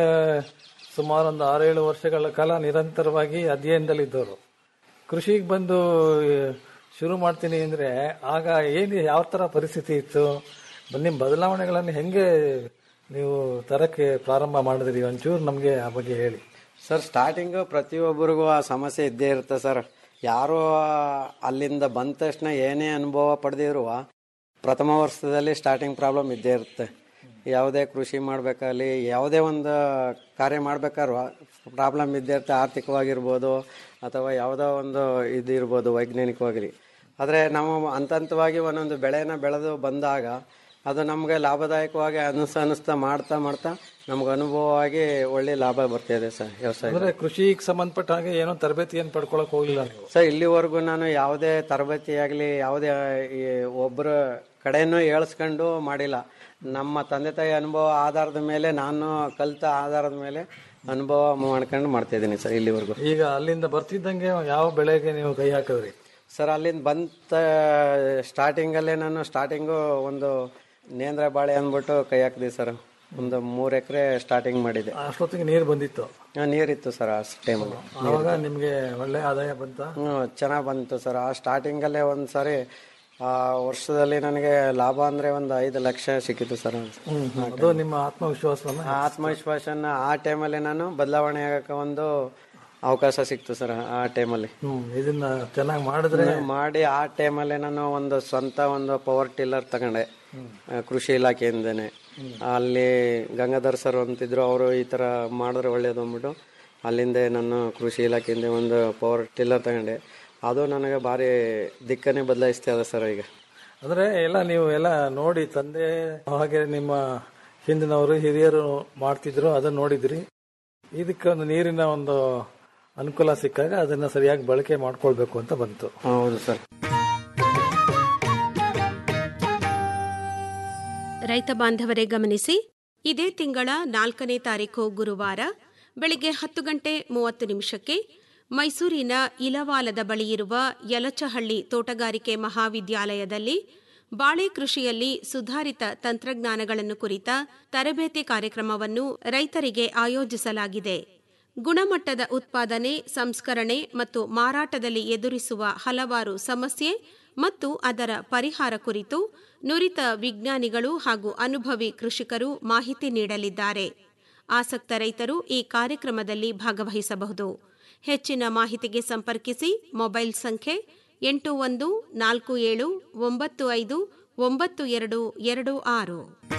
ಸುಮಾರು ಒಂದು ಆರೇಳು ವರ್ಷಗಳ ಕಾಲ ನಿರಂತರವಾಗಿ ಅಧ್ಯಯನದಲ್ಲಿದ್ದವರು ಕೃಷಿಗೆ ಬಂದು ಆ, ಶುರು ಮಾಡ್ತೀನಿ ಅಂದ್ರೆ ಆಗ ಏನು ಯಾವ ತರ ಪರಿಸ್ಥಿತಿ ಇತ್ತು ನಿಮ್ಮ ಬದಲಾವಣೆಗಳನ್ನು ಹೆಂಗೆ ನೀವು ತರಕ್ಕೆ ಪ್ರಾರಂಭ ಮಾಡಿದ್ರಿ ಒಂಚೂರು ನಮಗೆ ಆ ಬಗ್ಗೆ ಹೇಳಿ ಸರ್ ಸ್ಟಾರ್ಟಿಂಗು ಪ್ರತಿಯೊಬ್ಬರಿಗೂ ಆ ಸಮಸ್ಯೆ ಇದ್ದೇ ಇರುತ್ತೆ ಸರ್ ಯಾರು ಅಲ್ಲಿಂದ ಬಂದ ತಕ್ಷಣ ಏನೇ ಅನುಭವ ಪಡೆದಿರುವ ಪ್ರಥಮ ವರ್ಷದಲ್ಲಿ ಸ್ಟಾರ್ಟಿಂಗ್ ಪ್ರಾಬ್ಲಮ್ ಇದ್ದೇ ಇರುತ್ತೆ ಯಾವುದೇ ಕೃಷಿ ಮಾಡಬೇಕಾಗಲಿ ಯಾವುದೇ ಒಂದು ಕಾರ್ಯ ಮಾಡ್ಬೇಕಾದ್ರೂ ಪ್ರಾಬ್ಲಮ್ ಇದ್ದೇ ಇರುತ್ತೆ ಆರ್ಥಿಕವಾಗಿರ್ಬೋದು ಅಥವಾ ಯಾವುದೋ ಒಂದು ಇದು ಇರ್ಬೋದು ವೈಜ್ಞಾನಿಕವಾಗಿ ಆದರೆ ನಾವು ಹಂತ ಹಂತವಾಗಿ ಒಂದೊಂದು ಬೆಳೆನ ಬೆಳೆದು ಬಂದಾಗ ಅದು ನಮಗೆ ಲಾಭದಾಯಕವಾಗಿ ಅನಿಸ್ತಾ ಅನಿಸ್ತಾ ಮಾಡ್ತಾ ಮಾಡ್ತಾ ನಮ್ಗೆ ಅನುಭವವಾಗಿ ಒಳ್ಳೆ ಲಾಭ ಬರ್ತಿದೆ ಸರ್ ವ್ಯವಸಾಯ ಅಂದ್ರೆ ಕೃಷಿಗೆ ಸಂಬಂಧಪಟ್ಟ ಹಾಗೆ ಏನೋ ತರಬೇತಿ ಏನು ಪಡ್ಕೊಳಕ್ ಹೋಗ್ಲಿಲ್ಲ ನೀವು ಸರ್ ಇಲ್ಲಿವರೆಗೂ ನಾನು ಯಾವುದೇ ತರಬೇತಿ ಆಗಲಿ ಯಾವುದೇ ಈ ಒಬ್ಬರ ಕಡೆನೂ ಏಳ್ಸ್ಕೊಂಡು ಮಾಡಿಲ್ಲ ನಮ್ಮ ತಂದೆ ತಾಯಿ ಅನುಭವ ಆಧಾರದ ಮೇಲೆ ನಾನು ಕಲಿತ ಆಧಾರದ ಮೇಲೆ ಅನುಭವ ಮಾಡ್ಕೊಂಡು ಮಾಡ್ತಾ ಇದ್ದೀನಿ ಸರ್ ಇಲ್ಲಿವರೆಗೂ ಈಗ ಅಲ್ಲಿಂದ ಬರ್ತಿದ್ದಂಗೆ ಯಾವ ಬೆಳೆಗೆ ನೀವು ಕೈ ಹಾಕಿದ್ರಿ ಸರ್ ಅಲ್ಲಿಂದ ಬಂತ ಸ್ಟಾರ್ಟಿಂಗಲ್ಲೇ ನಾನು ಸ್ಟಾರ್ಟಿಂಗು ಒಂದು ನೇಂದ್ರ ಬಾಳೆ ಅಂದ್ಬಿಟ್ಟು ಕೈ ಹಾಕಿದೆ ಸರ್ ಒಂದು ಮೂರು ಎಕರೆ ಸ್ಟಾರ್ಟಿಂಗ್ ಮಾಡಿದೆ ಅಷ್ಟೊತ್ತಿಗೆ ನೀರು ಬಂದಿತ್ತು ಆ, ನೀರಿತ್ತು ಸರ್ ಆ ಟೈಮಲ್ಲಿ ಆವಾಗ ನಿಮ್ಗೆ ಒಳ್ಳೆ ಆದಾಯ ಬಂತ ಹ್ಞೂ ಚೆನ್ನಾಗಿ ಬಂತು ಸರ್ ಆ ಸ್ಟಾರ್ಟಿಂಗಲ್ಲೇ ಒಂದು ಸಾರಿ ಆ ವರ್ಷದಲ್ಲಿ ನನಗೆ ಲಾಭ ಅಂದರೆ ಒಂದು ಐದು ಲಕ್ಷ ಸಿಕ್ಕಿತ್ತು ಸರ್ ಅದು ನಿಮ್ಮ ಆತ್ಮವಿಶ್ವಾಸವನ್ನ ಆ ಆತ್ಮವಿಶ್ವಾಸನ ಆ ಟೈಮಲ್ಲಿ ನಾನು ಬದಲಾವಣೆ ಆಗಕ್ಕೆ ಒಂದು ಅವಕಾಶ ಸಿಕ್ತು ಸರ್ ಆ ಟೈಮಲ್ಲಿ ಹ್ಮ್ ಇದನ್ನ ಚೆನ್ನಾಗಿ ಮಾಡಿದ್ರೆ ಮಾಡಿ ಆ ಟೈಮಲ್ಲಿ ನಾನು ಒಂದು ಸ್ವಂತ ಒಂದು ಪವರ್ ಟಿಲ್ಲರ್ ತಗೊಂಡೆ ಆ, ಕೃಷಿ ಇಲಾಖೆಯಿಂದನೇ ಅಲ್ಲಿ ಗಂಗಾಧರ್ ಸರ್ ಅಂತಿದ್ರು ಅವರು ಈ ಥರ ಮಾಡಿದ್ರೆ ಒಳ್ಳೇದು ಅಂದ್ಬಿಟ್ಟು ಅಲ್ಲಿಂದ ನಾನು ಕೃಷಿ ಇಲಾಖೆಯಿಂದ ಒಂದು ಪವರ್ ಟಿಲ್ಲರ್ ತಗೊಂಡೆ ಅದು ನನಗೆ ಭಾರಿ ದಿಕ್ಕನ್ನೇ ಬದಲಾಯಿಸ್ತಾ ಇದೆ ಸರ್ ಈಗ ಅಂದ್ರೆ ಎಲ್ಲ ನೀವು ಎಲ್ಲ ನೋಡಿ ತಂದೆ ಹಾಗೆ ನಿಮ್ಮ ಹಿಂದಿನವರು ಹಿರಿಯರು ಮಾಡ್ತಿದ್ರು ಅದನ್ನ ನೋಡಿದ್ರಿ ಇದಕ್ಕೆ ಒಂದು ನೀರಿನ ಒಂದು ಅನುಕೂಲ ಸಿಕ್ಕಾಗ ಅದನ್ನ ಸರಿಯಾಗಿ ಬಳಕೆ ಮಾಡ್ಕೊಳ್ಬೇಕು ಅಂತ ಬಂತು ಹೌದು ಸರ್ ರೈತ ಬಾಂಧವರೇ ಗಮನಿಸಿ ಇದೇ ತಿಂಗಳ ನಾಲ್ಕನೇ ತಾರೀಕು ಗುರುವಾರ ಬೆಳಿಗ್ಗೆ ಹತ್ತು ಗಂಟೆ ಮೂವತ್ತು ನಿಮಿಷಕ್ಕೆ ಮೈಸೂರಿನ ಇಲವಾಲದ ಬಳಿ ಇರುವ ಯಲಚಹಳ್ಳಿ ತೋಟಗಾರಿಕೆ ಮಹಾವಿದ್ಯಾಲಯದಲ್ಲಿ ಬಾಳೆ ಕೃಷಿಯಲ್ಲಿ ಸುಧಾರಿತ ತಂತ್ರಜ್ಞಾನಗಳನ್ನು ಕುರಿತ ತರಬೇತಿ ಕಾರ್ಯಕ್ರಮವನ್ನು ರೈತರಿಗೆ ಆಯೋಜಿಸಲಾಗಿದೆ ಗುಣಮಟ್ಟದ ಉತ್ಪಾದನೆ ಸಂಸ್ಕರಣೆ ಮತ್ತು ಮಾರಾಟದಲ್ಲಿ ಎದುರಿಸುವ ಹಲವಾರು ಸಮಸ್ಯೆ ಮತ್ತು ಅದರ ಪರಿಹಾರ ಕುರಿತು ನುರಿತ ವಿಜ್ಞಾನಿಗಳು ಹಾಗೂ ಅನುಭವಿ ಕೃಷಿಕರು ಮಾಹಿತಿ ನೀಡಲಿದ್ದಾರೆ ಆಸಕ್ತ ರೈತರು ಈ ಕಾರ್ಯಕ್ರಮದಲ್ಲಿ ಭಾಗವಹಿಸಬಹುದು ಹೆಚ್ಚಿನ ಮಾಹಿತಿಗೆ ಸಂಪರ್ಕಿಸಿ ಮೊಬೈಲ್ ಸಂಖ್ಯೆ ಎಂಟು ಒಂದು ನಾಲ್ಕು ಏಳು ಒಂಬತ್ತು ಐದು ಒಂಬತ್ತು ಎರಡು ಎರಡು ಆರು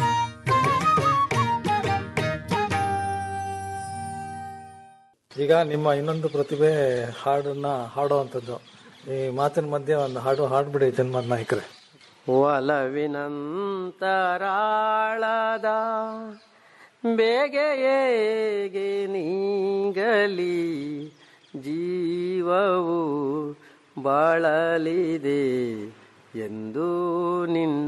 ಈಗ ನಿಮ್ಮ ಇನ್ನೊಂದು ಪ್ರತಿಭೆ ಹಾಡನ್ನ ಹಾಡುವಂಥದ್ದು ಈ ಮಾತಿನ ಮಧ್ಯೆ ಒಂದು ಹಾಡು ಹಾಡ್ಬಿಡಿ ಜನ್ಮದ ನಾಯಕರೇ ಒಲವಿನಂತರಾಳದ ಬೇಗೆಯೇಗೆ ನೀಗಲಿ ಜೀವವು ಬಾಳಲಿದೆ ಎಂದು ನಿನ್ನ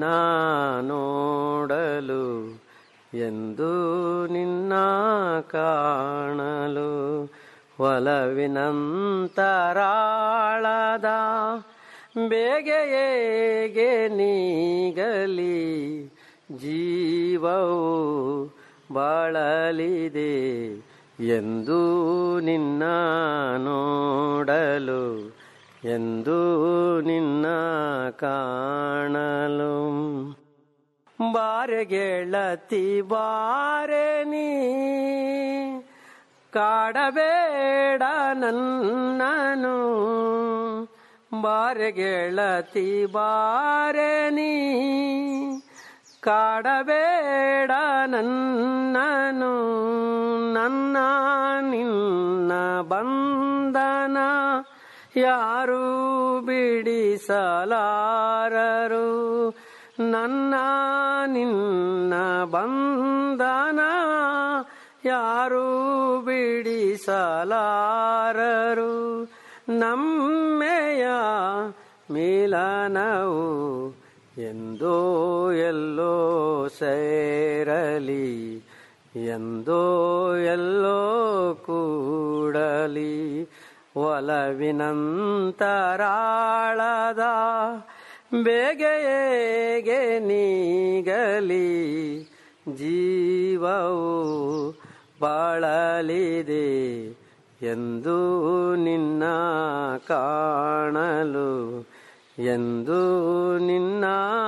ನೋಡಲು ಎಂದು ನಿನ್ನ ಕಾಣಲು ಒಲವಿನಂತರಾಳದ ಬೇಗೆಯೇಗೆ ನೀಗಲಿ ಜೀವವು ಬಾಳಲಿದೆ ಎಂದು ನಿನ್ನ ನೋಡಲು ಎಂದು ನಿನ್ನ ಕಾಣಲು ಬಾರೆ ಗೆಳತಿ ಬಾರೆ ನೀ ಕಾಡಬೇಡ ನನ್ನನು ಬಾರೆ ಗೆಳತಿ ಬಾರೆ ನೀ ಕಾಡಬೇಡ ನನ್ನನು ನನ್ನ ನಿನ್ನ ಬಂಧನ ಯಾರು ಬಿಡಿಸಲಾರರು ನನ್ನ ನಿನ್ನ ಬಂಧನ ಯಾರು ಬಿಡಿಸಲಾರರು ನಮ್ಮೆಯ ಮಿಲನವು ಎಂದೋ ಎಲ್ಲೋ ಸೇರಲಿ ಎಂದೋ ಎಲ್ಲೋ ಕೂಡಲಿ ಒಲವಿನಂತರಾಳದ ಬೇಗೆಯೇಗೆ ನೀಗಲಿ ಜೀವವು ಬಾಳಲಿದೆ ಎಂದು ನಿನ್ನ ಕಾಣಲು ಎಂದು ನಿನ್ನ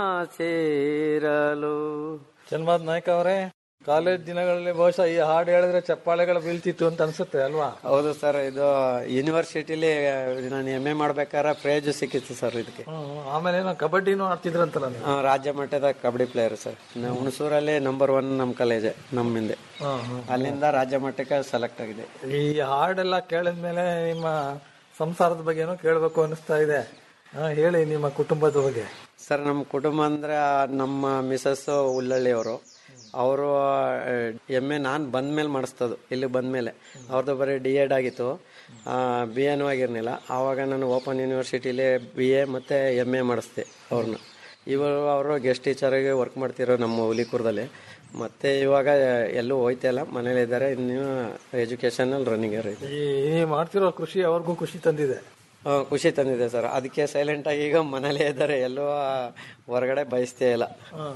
ಸೇರಲು ಜನ್ಮಾದ್ ನಾಯ್ಕ ಅವರೇ ಕಾಲೇಜ್ ದಿನಗಳಲ್ಲಿ ಬಹುಶಃ ಈ ಹಾಡು ಹೇಳಿದ್ರೆ ಚಪ್ಪಾಳೆಗಳು ಬೀಳ್ತಿತ್ತು ಅಂತ ಅನ್ಸುತ್ತೆ ಅಲ್ವಾ ಹೌದು ಸರ್ ಇದು ಯೂನಿವರ್ಸಿಟಿಲಿ ನಾನು ಎಮ್ ಎ ಮಾಡ್ಬೇಕಾದ್ರೆ ಪ್ರೈಜ್ ಸಿಕ್ಕಿತ್ತು ಸರ್ ಇದಕ್ಕೆ ಹ್ಮ್. ಆಮೇಲೆ ಏನೋ ಕಬಡ್ಡಿನೂ ಆಡ್ತಿದ್ರಂತಲ್ಲ ನೀವು ಆ, ರಾಜ್ಯ ಮಟ್ಟದ ಕಬಡ್ಡಿ ಪ್ಲೇಯರ್ ಸರ್ ನಾವು ಹುಣಸೂರಲ್ಲಿ ನಂಬರ್ ಒನ್ ನಮ್ಮ ಕಾಲೇಜ್ ನಮ್ಮಿಂದೆ ಹ್ಮ್, ಹ್ಮ್. ಅಲ್ಲಿಂದ ರಾಜ್ಯ ಮಟ್ಟಕ್ಕೆ ಸೆಲೆಕ್ಟ್ ಆಗಿದೆ ಈ ಹಾಡೆಲ್ಲ ಕೇಳಿದ್ಮೇಲೆ ನಿಮ್ಮ ಸಂಸಾರದ ಬಗ್ಗೆನೂ ಕೇಳಬೇಕು ಅನಿಸ್ತಾ ಇದೆ ಹಾ, ಹೇಳಿ ನಿಮ್ಮ ಕುಟುಂಬದ ಬಗ್ಗೆ ಸರ್ ನಮ್ಮ ಕುಟುಂಬ ಅಂದ್ರೆ ನಮ್ಮ ಮಿಸಸ್ ಉಲ್ಲಳ್ಳಿ ಅವರು ಅವರು ಎಮ್ ಎ ನಾನು ಬಂದ್ಮೇಲೆ ಮಾಡಿಸ್ತದು ಇಲ್ಲಿ ಬಂದ್ಮೇಲೆ ಅವ್ರದ್ದು ಬರೀ ಡಿ ಎಡ್ ಆಗಿತ್ತು ಬಿ ಎನೂ ಆಗಿರ್ಲಿಲ್ಲ ಆವಾಗ ನಾನು ಓಪನ್ ಯೂನಿವರ್ಸಿಟಿಲಿ ಬಿ ಎ ಮತ್ತು ಎಮ್ ಎ ಮಾಡಿಸ್ದೆ ಅವ್ರನ್ನ ಇವರು ಅವರು ಗೆಸ್ಟ್ ಟೀಚರಾಗಿ ವರ್ಕ್ ಮಾಡ್ತಿರೋ ನಮ್ಮ ಹುಲಿಕೂರದಲ್ಲಿ ಮತ್ತೆ ಇವಾಗ ಎಲ್ಲೂ ಹೋಯ್ತಾ ಇಲ್ಲ ಮನೇಲಿ ಇದ್ದಾರೆ ಇನ್ನು ಎಜುಕೇಶನಲ್ಲಿ ರನ್ನಿಂಗ್ ಇದೆ ಈ ನೀವು ಮಾಡ್ತಿರೋ ಕೃಷಿ ಅವ್ರಿಗೂ ಖುಷಿ ತಂದಿದೆ ಆ, ಖುಷಿ ತಂದಿದೆ ಸರ್ ಅದಕ್ಕೆ ಸೈಲೆಂಟ್ ಆಗಿ ಈಗ ಮನೇಲೇ ಇದ್ದಾರೆ ಎಲ್ಲೂ ಹೊರಗಡೆ ಬಯಸ್ತೇ ಇಲ್ಲ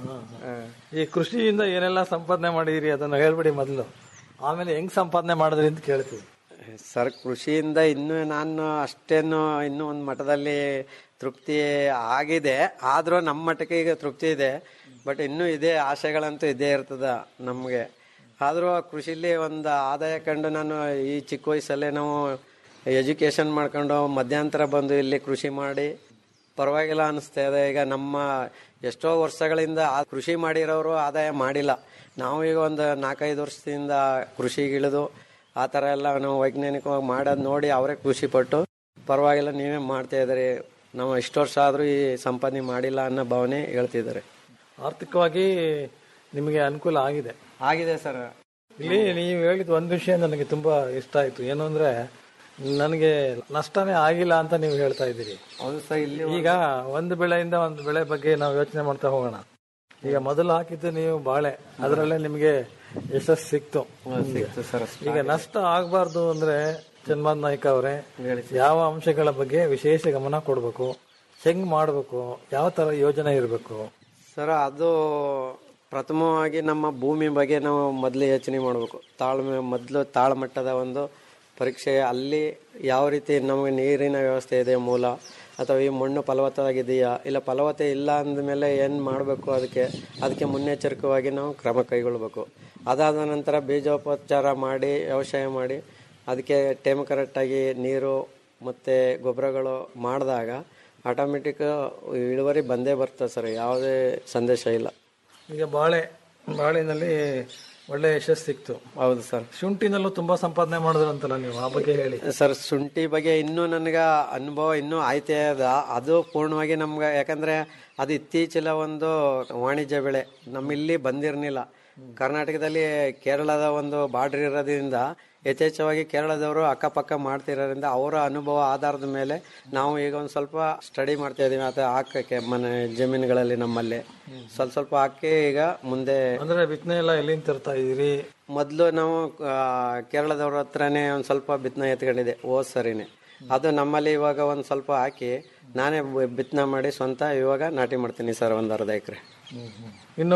ಈ ಕೃಷಿಯಿಂದ ಏನೆಲ್ಲ ಸಂಪಾದನೆ ಮಾಡಿದಿರಿ ಅದನ್ನ ಹೇಳ್ಬಿಡಿ ಮೊದಲು ಆಮೇಲೆ ಹೆಂಗ್ ಸಂಪಾದನೆ ಮಾಡಿದ್ರಿ ಅಂತ ಕೇಳ್ತೀವಿ ಸರ್ ಕೃಷಿಯಿಂದ ಇನ್ನೂ ನಾನು ಅಷ್ಟೇನು ಇನ್ನೂ ಒಂದು ಮಟ್ಟದಲ್ಲಿ ತೃಪ್ತಿ ಆಗಿದೆ ಆದರೂ ನಮ್ಮ ಮಟ್ಟಕ್ಕೆ ಈಗ ತೃಪ್ತಿ ಇದೆ ಬಟ್ ಇನ್ನೂ ಇದೇ ಆಸೆಗಳಂತೂ ಇದ್ದೇ ಇರ್ತದ ನಮಗೆ ಆದರೂ ಕೃಷಿಲಿ ಒಂದು ಆದಾಯ ಕಂಡು ನಾನು ಈ ಚಿಕ್ಕ ವಯಸ್ಸಲ್ಲೇ ನಾವು ಎಜುಕೇಶನ್ ಮಾಡ್ಕೊಂಡು ಮಧ್ಯಂತರ ಬಂದು ಇಲ್ಲಿ ಕೃಷಿ ಮಾಡಿ ಪರವಾಗಿಲ್ಲ ಅನಿಸ್ತಾ ಇದೆ ಈಗ ನಮ್ಮ ಎಷ್ಟೋ ವರ್ಷಗಳಿಂದ ಆ ಕೃಷಿ ಮಾಡಿರೋರು ಆದಾಯ ಮಾಡಿಲ್ಲ ನಾವು ಈಗ ಒಂದು ನಾಲ್ಕೈದು ವರ್ಷದಿಂದ ಕೃಷಿಗಿಳಿದು ಆ ಥರ ಎಲ್ಲ ನಾವು ವೈಜ್ಞಾನಿಕವಾಗಿ ಮಾಡೋದು ನೋಡಿ ಅವರೇ ಖುಷಿ ಪಟ್ಟು ಪರವಾಗಿಲ್ಲ ನೀವೇ ಮಾಡ್ತಾ ಇದ್ದೀರಿ ನಾವು ಇಷ್ಟು ವರ್ಷ ಆದರೂ ಈ ಸಂಪಾದನೆ ಮಾಡಿಲ್ಲ ಅನ್ನೋ ಭಾವನೆ ಹೇಳ್ತಿದ್ದಾರೆ ಆರ್ಥಿಕವಾಗಿ ನಿಮಗೆ ಅನುಕೂಲ ಆಗಿದೆ ಆಗಿದೆ ಸರ್ ಇಲ್ಲಿ ನೀವು ಹೇಳಿದ ಒಂದು ವಿಷಯ ನನಗೆ ತುಂಬಾ ಇಷ್ಟ ಆಯ್ತು ಏನು ಅಂದ್ರೆ ನನಗೆ ನಷ್ಟನೇ ಆಗಿಲ್ಲ ಅಂತ ನೀವು ಹೇಳ್ತಾ ಇದ್ದೀರಿ ಹೌದು ಸರ್ ಇಲ್ಲಿ ಈಗ ಒಂದು ಬೆಳೆಯಿಂದ ಒಂದು ಬೆಳೆ ಬಗ್ಗೆ ನಾವು ಯೋಚನೆ ಮಾಡ್ತಾ ಹೋಗೋಣ ಈಗ ಮೊದಲು ಹಾಕಿದ್ದು ನೀವು ಬಾಳೆ ಅದರಲ್ಲೇ ನಿಮಗೆ ಯಶಸ್ಸು ಸಿಕ್ತು ಸಿಕ್ತು ಸರ್ ಈಗ ನಷ್ಟ ಆಗಬಾರ್ದು ಅಂದ್ರೆ ಚನ್ಮಾದ್ ನಾಯ್ಕ ಅವರೇ ಯಾವ ಅಂಶಗಳ ಬಗ್ಗೆ ವಿಶೇಷ ಗಮನ ಕೊಡಬೇಕು ಹೆಂಗ್ ಮಾಡಬೇಕು ಯಾವ ತರ ಯೋಜನೆ ಇರಬೇಕು ಸರ್ ಅದು ಪ್ರಥಮವಾಗಿ ನಮ್ಮ ಭೂಮಿ ಬಗ್ಗೆ ನಾವು ಮೊದಲು ಯೋಚನೆ ಮಾಡಬೇಕು ತಾಳ್ಮೆ ಮೊದಲು ತಾಳ್ಮಟ್ಟದ ಒಂದು ಪರೀಕ್ಷೆ ಅಲ್ಲಿ ಯಾವ ರೀತಿ ನಮಗೆ ನೀರಿನ ವ್ಯವಸ್ಥೆ ಇದೆ ಮೂಲ ಅಥವಾ ಈ ಮಣ್ಣು ಫಲವತ್ತಾಗಿದೆಯಾ ಇಲ್ಲ ಫಲವತ್ತೆ ಇಲ್ಲ ಅಂದಮೇಲೆ ಏನು ಮಾಡಬೇಕು ಅದಕ್ಕೆ ಅದಕ್ಕೆ ಮುನ್ನೆಚ್ಚರಿಕೆಯಾಗಿ ನಾವು ಕ್ರಮ ಕೈಗೊಳ್ಬೇಕು ಅದಾದ ನಂತರ ಬೀಜೋಪಚಾರ ಮಾಡಿ ವ್ಯವಸಾಯ ಮಾಡಿ ಅದಕ್ಕೆ ಟೈಮ್ ಕರೆಕ್ಟಾಗಿ ನೀರು ಮತ್ತು ಗೊಬ್ಬರಗಳು ಮಾಡಿದಾಗ ಆಟೋಮೆಟಿಕ್ ಇಳುವರಿ ಬಂದೇ ಬರ್ತದೆ ಸರ್ ಯಾವುದೇ ಸಂದೇಶ ಇಲ್ಲ ಈಗ ಬಾಳೆ ಬಾಳೆನಲ್ಲಿ ಒಳ್ಳೆ ಯಶಸ್ಸು ಸಿಕ್ತು ಹೌದು ಸರ್ ಶುಂಠಿನಲ್ಲೂ ತುಂಬಾ ಸಂಪಾದನೆ ಮಾಡಿದ್ರಂತಲ್ಲ ನೀವು ಆ ಬಗ್ಗೆ ಹೇಳಿ ಸರ್ ಶುಂಠಿ ಬಗ್ಗೆ ಇನ್ನೂ ನನಗೆ ಅನುಭವ ಇನ್ನೂ ಆಯ್ತೇ ಅದ ಅದು ಪೂರ್ಣವಾಗಿ ನಮ್ಗೆ ಯಾಕಂದ್ರೆ ಅದು ಇತ್ತೀಚಿನ ಒಂದು ವಾಣಿಜ್ಯ ಬೆಳೆ ನಮ್ಮಿಲ್ಲಿ ಬಂದಿರಲಿಲ್ಲ ಕರ್ನಾಟಕದಲ್ಲಿ ಕೇರಳದ ಒಂದು ಬಾರ್ಡರ್ ಇರೋದ್ರಿಂದ ಯಥೇಚ್ಛವಾಗಿ ಕೇರಳದವರು ಅಕ್ಕಪಕ್ಕ ಮಾಡ್ತಿರೋದ್ರಿಂದ ಅವರ ಅನುಭವ ಆಧಾರದ ಮೇಲೆ ನಾವು ಈಗ ಒಂದು ಸ್ವಲ್ಪ ಸ್ಟಡಿ ಮಾಡ್ತಾ ಇದೀವಿ ಅಥವಾ ಹಾಕಕ್ಕೆ ಮನೆ ಜಮೀನುಗಳಲ್ಲಿ ನಮ್ಮಲ್ಲಿ ಸ್ವಲ್ಪ ಸ್ವಲ್ಪ ಹಾಕಿ ಈಗ ಮುಂದೆ ಅಂದ್ರೆ ಬಿತ್ತನೆ ಎಲ್ಲ ಎಲ್ಲಿಂದ ತರ್ತಾ ಇದೀರಿ ಮೊದಲು ನಾವು ಆ, ಕೇರಳದವ್ರ ಹತ್ರನೇ ಒಂದು ಸ್ವಲ್ಪ ಬಿತ್ತನೆ ಎತ್ಕೊಂಡಿದ್ದೆ ಹೋದ್ ಸರಿನೇ ಅದು ನಮ್ಮಲ್ಲಿ ಇವಾಗ ಒಂದು ಸ್ವಲ್ಪ ಹಾಕಿ ನಾನೇ ಬಿತ್ತನೆ ಮಾಡಿ ಸ್ವಂತ ಇವಾಗ ನಾಟಿ ಮಾಡ್ತೀನಿ ಸರ್ ಒಂದು ಅರ್ಧ ಎಕರೆ ಇನ್ನು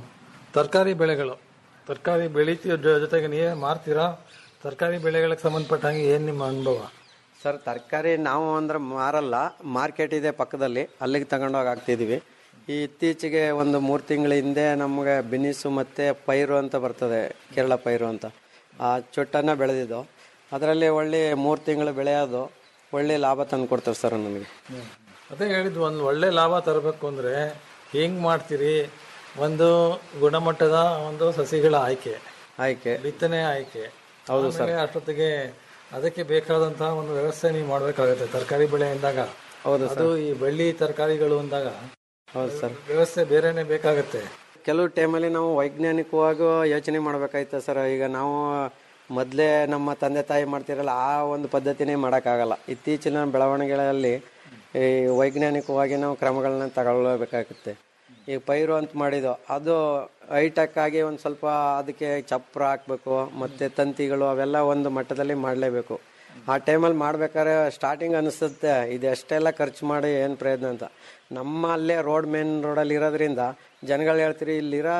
ತರಕಾರಿ ಬೆಳೆಗಳು ತರಕಾರಿ ಬೆಳಿತೀವಿ ಜೊತೆಗೆ ನೀವೇ ಮಾರ್ತೀರಾ ತರಕಾರಿ ಬೆಳೆಗಳಿಗೆ ಸಂಬಂಧಪಟ್ಟಂಗೆ ಏನ್ ನಿಮ್ಮ ಅನುಭವ ಸರ್ ತರಕಾರಿ ನಾವು ಅಂದ್ರೆ ಮಾರಲ್ಲ ಮಾರ್ಕೆಟ್ ಇದೆ ಪಕ್ಕದಲ್ಲಿ ಅಲ್ಲಿಗೆ ತಗೊಂಡೋಗಿ ಹಾಕ್ತಿದೀವಿ ಈ ಇತ್ತೀಚೆಗೆ ಒಂದು ಮೂರು ತಿಂಗಳ ಹಿಂದೆ ನಮಗೆ ಬಿನಿಸು ಮತ್ತು ಪೈರು ಅಂತ ಬರ್ತದೆ ಕೇರಳ ಪೈರು ಅಂತ ಆ ಚೊಟ್ಟನ್ನು ಬೆಳೆದಿದ್ದು ಅದರಲ್ಲಿ ಒಳ್ಳೆ ಮೂರು ತಿಂಗಳು ಬೆಳೆಯೋದು ಒಳ್ಳೆ ಲಾಭ ತಂದು ಕೊಡ್ತಾರೆ ಸರ್ ನನಗೆ ಅದೇ ಹೇಳಿದ್ವು ಒಂದು ಒಳ್ಳೆ ಲಾಭ ತರಬೇಕು ಅಂದ್ರೆ ಹೆಂಗ್ ಮಾಡ್ತೀರಿ ಒಂದು ಗುಣಮಟ್ಟದ ಒಂದು ಸಸಿಗಳ ಆಯ್ಕೆ ಆಯ್ಕೆ ಬಿತ್ತನೆ ಆಯ್ಕೆ ಹೌದು ಆಮೇಲೆ ಅಷ್ಟೊತ್ತಿಗೆ ಅದಕ್ಕೆ ಬೇಕಾದಂತಹ ಒಂದು ವ್ಯವಸ್ಥೆ ನೀವು ಮಾಡ್ಬೇಕಾಗುತ್ತೆ ತರಕಾರಿ ಬೆಳೆ ಎಂದಾಗ ಹೌದು ಅದು ಈ ಬೆಳ್ಳಿ ತರಕಾರಿಗಳು ಅಂದಾಗ ಹೌದು ಸರ್ ವ್ಯವಸ್ಥೆ ಬೇರೆನೆ ಬೇಕಾಗತ್ತೆ ಕೆಲವು ಟೈಮಲ್ಲಿ ನಾವು ವೈಜ್ಞಾನಿಕವಾಗಿ ಯೋಚನೆ ಮಾಡ್ಬೇಕಾಯ್ತು ಸರ್ ಈಗ ನಾವು ಮೊದಲೇ ನಮ್ಮ ತಂದೆ ತಾಯಿ ಮಾಡ್ತಿರಲ್ಲ ಆ ಒಂದು ಪದ್ಧತಿನೇ ಮಾಡೋಕ್ಕಾಗಲ್ಲ ಇತ್ತೀಚಿನ ಬೆಳವಣಿಗೆಗಳಲ್ಲಿ ಈ ವೈಜ್ಞಾನಿಕವಾಗಿ ನಾವು ಕ್ರಮಗಳನ್ನ ತಗೊಳ್ಬೇಕಾಗುತ್ತೆ ಈಗ ಪೈರು ಅಂತ ಮಾಡಿದ್ದು ಅದು ಹೈಟೆಕ್ ಆಗಿ ಒಂದು ಸ್ವಲ್ಪ ಅದಕ್ಕೆ ಚಪ್ರ ಹಾಕಬೇಕು ಮತ್ತು ತಂತಿಗಳು ಅವೆಲ್ಲ ಒಂದು ಮಟ್ಟದಲ್ಲಿ ಮಾಡಲೇಬೇಕು ಆ ಟೈಮಲ್ಲಿ ಮಾಡ್ಬೇಕಾದ್ರೆ ಸ್ಟಾರ್ಟಿಂಗ್ ಅನಿಸುತ್ತೆ ಇದು ಎಷ್ಟೆಲ್ಲ ಖರ್ಚು ಮಾಡಿ ಏನು ಪ್ರಯತ್ನ ಅಂತ ನಮ್ಮ ಅಲ್ಲೇ ರೋಡ್ ಮೇನ್ ರೋಡಲ್ಲಿ ಇರೋದ್ರಿಂದ ಜನಗಳು ಹೇಳ್ತೀರಿ ಇಲ್ಲಿರೋ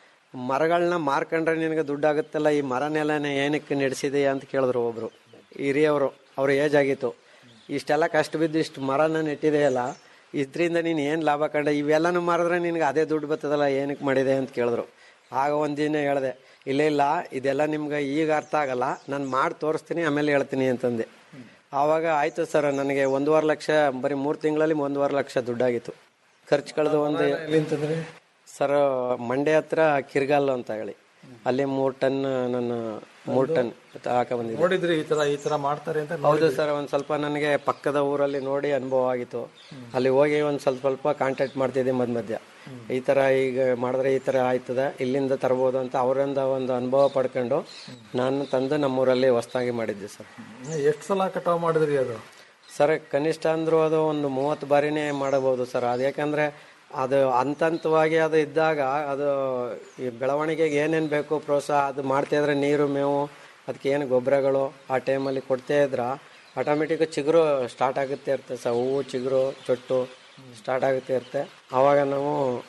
ಮರಗಳನ್ನ ಮಾರ್ಕೊಂಡ್ರೆ ನಿನಗೆ ದುಡ್ಡಾಗುತ್ತಲ್ಲ ಈ ಮರನೆಲ್ಲನೇ ಏನಕ್ಕೆ ನಡೆಸಿದೆಯಾ ಅಂತ ಕೇಳಿದ್ರು ಒಬ್ರು ಹಿರಿಯವರು ಅವ್ರ ಏಜ್ ಆಗಿತ್ತು ಇಷ್ಟೆಲ್ಲ ಕಷ್ಟ ಬಿದ್ದು ಇಷ್ಟು ಮರನ ನೆಟ್ಟಿದೆಯಲ್ಲ ಇದರಿಂದ ನೀನು ಏನು ಲಾಭ ಕಂಡ ಇವೆಲ್ಲನೂ ಮಾರಿದ್ರೆ ನಿನಗೆ ಅದೇ ದುಡ್ಡು ಬರ್ತದಲ್ಲ ಏನಕ್ಕೆ ಮಾಡಿದೆ ಅಂತ ಕೇಳಿದ್ರು ಆಗ ಒಂದಿನ ಹೇಳಿದೆ ಇಲ್ಲ ಇಲ್ಲ ಇದೆಲ್ಲ ನಿಮ್ಗೆ ಈಗ ಅರ್ಥ ಆಗಲ್ಲ ನಾನು ಮಾಡಿ ತೋರಿಸ್ತೀನಿ ಆಮೇಲೆ ಹೇಳ್ತೀನಿ ಅಂತಂದೆ ಆವಾಗ ಆಯ್ತು ಸರ್ ನನಗೆ ಒಂದೂವರೆ ಲಕ್ಷ ಬರೀ ಮೂರು ತಿಂಗಳಲ್ಲಿ ಒಂದೂವರೆ ಲಕ್ಷ ದುಡ್ಡಾಗಿತ್ತು ಖರ್ಚು ಕಳೆದು ಒಂದು ಎಲ್ಲಿಂತಂದ್ರೆ ಸರ್ ಮಂಡ್ಯ ಹತ್ರ ಕಿರ್ಗಾಲ್ ಅಂತ ಹೇಳಿ ಅಲ್ಲಿ ಮೂರು ಟನ್ ನಾನು ಮೂರು ಟನ್ ಹಾಕ ಬಂದಿದ್ದೆ ನೋಡಿದ್ರಿ ಈ ತರ ಈ ತರ ಮಾಡ್ತಾರೆ ಅಂತ ಹೌದು ಸರ್ ಒಂದು ಸ್ವಲ್ಪ ನನಗೆ ಪಕ್ಕದ ಊರಲ್ಲಿ ನೋಡಿ ಅನುಭವ ಆಗಿತ್ತು ಅಲ್ಲಿ ಹೋಗಿ ಒಂದು ಸ್ವಲ್ಪ ಸ್ವಲ್ಪ ಕಾಂಟ್ಯಾಕ್ಟ್ ಮಾಡ್ತಿದ್ದೆ ಮಧ್ಯ ಮಧ್ಯ ಈ ತರ ಈಗ ಮಾಡಿದ್ರೆ ಈ ತರ ಆಯ್ತದೆ ಇಲ್ಲಿಂದ ತರ್ಬೋದು ಅಂತ ಅವರಿಂದ ಒಂದು ಅನುಭವ ಪಡ್ಕೊಂಡು ನಾನು ತಂದು ನಮ್ಮೂರಲ್ಲಿ ಹೊಸ್ದಾಗಿ ಮಾಡಿದ್ದೆ ಸರ್ ಎಷ್ಟು ಸಲ ಕಟಾವ್ ಮಾಡಿದ್ರಿ ಅದು ಸರ್ ಕನಿಷ್ಠ ಅಂದ್ರೂ ಅದು ಒಂದು ಮೂವತ್ತು ಬಾರಿನೇ ಮಾಡಬಹುದು ಸರ್ ಅದು ಯಾಕಂದ್ರೆ ಅದು ಹಂತ ಹಂತವಾಗಿ ಅದು ಇದ್ದಾಗ ಅದು ಈ ಬೆಳವಣಿಗೆಗೆ ಏನೇನು ಬೇಕು ಪ್ರೋತ್ಸಾಹ ಅದು ಮಾಡ್ತಾ ಇದ್ರೆ ನೀರು ಮೇವು ಅದಕ್ಕೆ ಏನು ಗೊಬ್ಬರಗಳು ಆ ಟೈಮಲ್ಲಿ ಕೊಡ್ತಾ ಇದ್ರೆ ಆಟೋಮೆಟಿಕ್ ಚಿಗುರು ಸ್ಟಾರ್ಟ್ ಆಗುತ್ತೆ ಇರುತ್ತೆ ಸರ್ ಹೂವು ಚಿಗುರು ಚೊಟ್ಟು ಸ್ಟಾರ್ಟ್ ಆಗುತ್ತೆ ಇರುತ್ತೆ ಆವಾಗ ನಾವು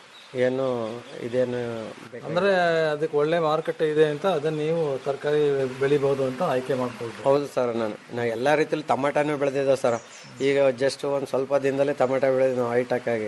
ಏನು ಇದೇನು ಬೇಕು ಅಂದ್ರೆ ಅದಕ್ಕೆ ಒಳ್ಳೆ ಮಾರುಕಟ್ಟೆ ಇದೆ ಅಂತ ಅದನ್ನ ನೀವು ತರಕಾರಿ ಬೆಳಿಬಹುದು ಅಂತ ಆಯ್ಕೆ ಮಾಡ್ಕೊಳ್ಬೋದು ಹೌದು ಸರ್ ನಾನು ನಾ ಎಲ್ಲ ರೀತಿಲಿ ಟಮಾಟನೂ ಬೆಳೆದಿದ್ದೆ ಸರ್ ಈಗ ಜಸ್ಟ್ ಒಂದು ಸ್ವಲ್ಪ ದಿನದಲ್ಲೇ ಟೊಮೆಟೊ ಬೆಳೆದಿದ್ದು ನಾವು ಹೈಟೆಕ್ ಆಗಿ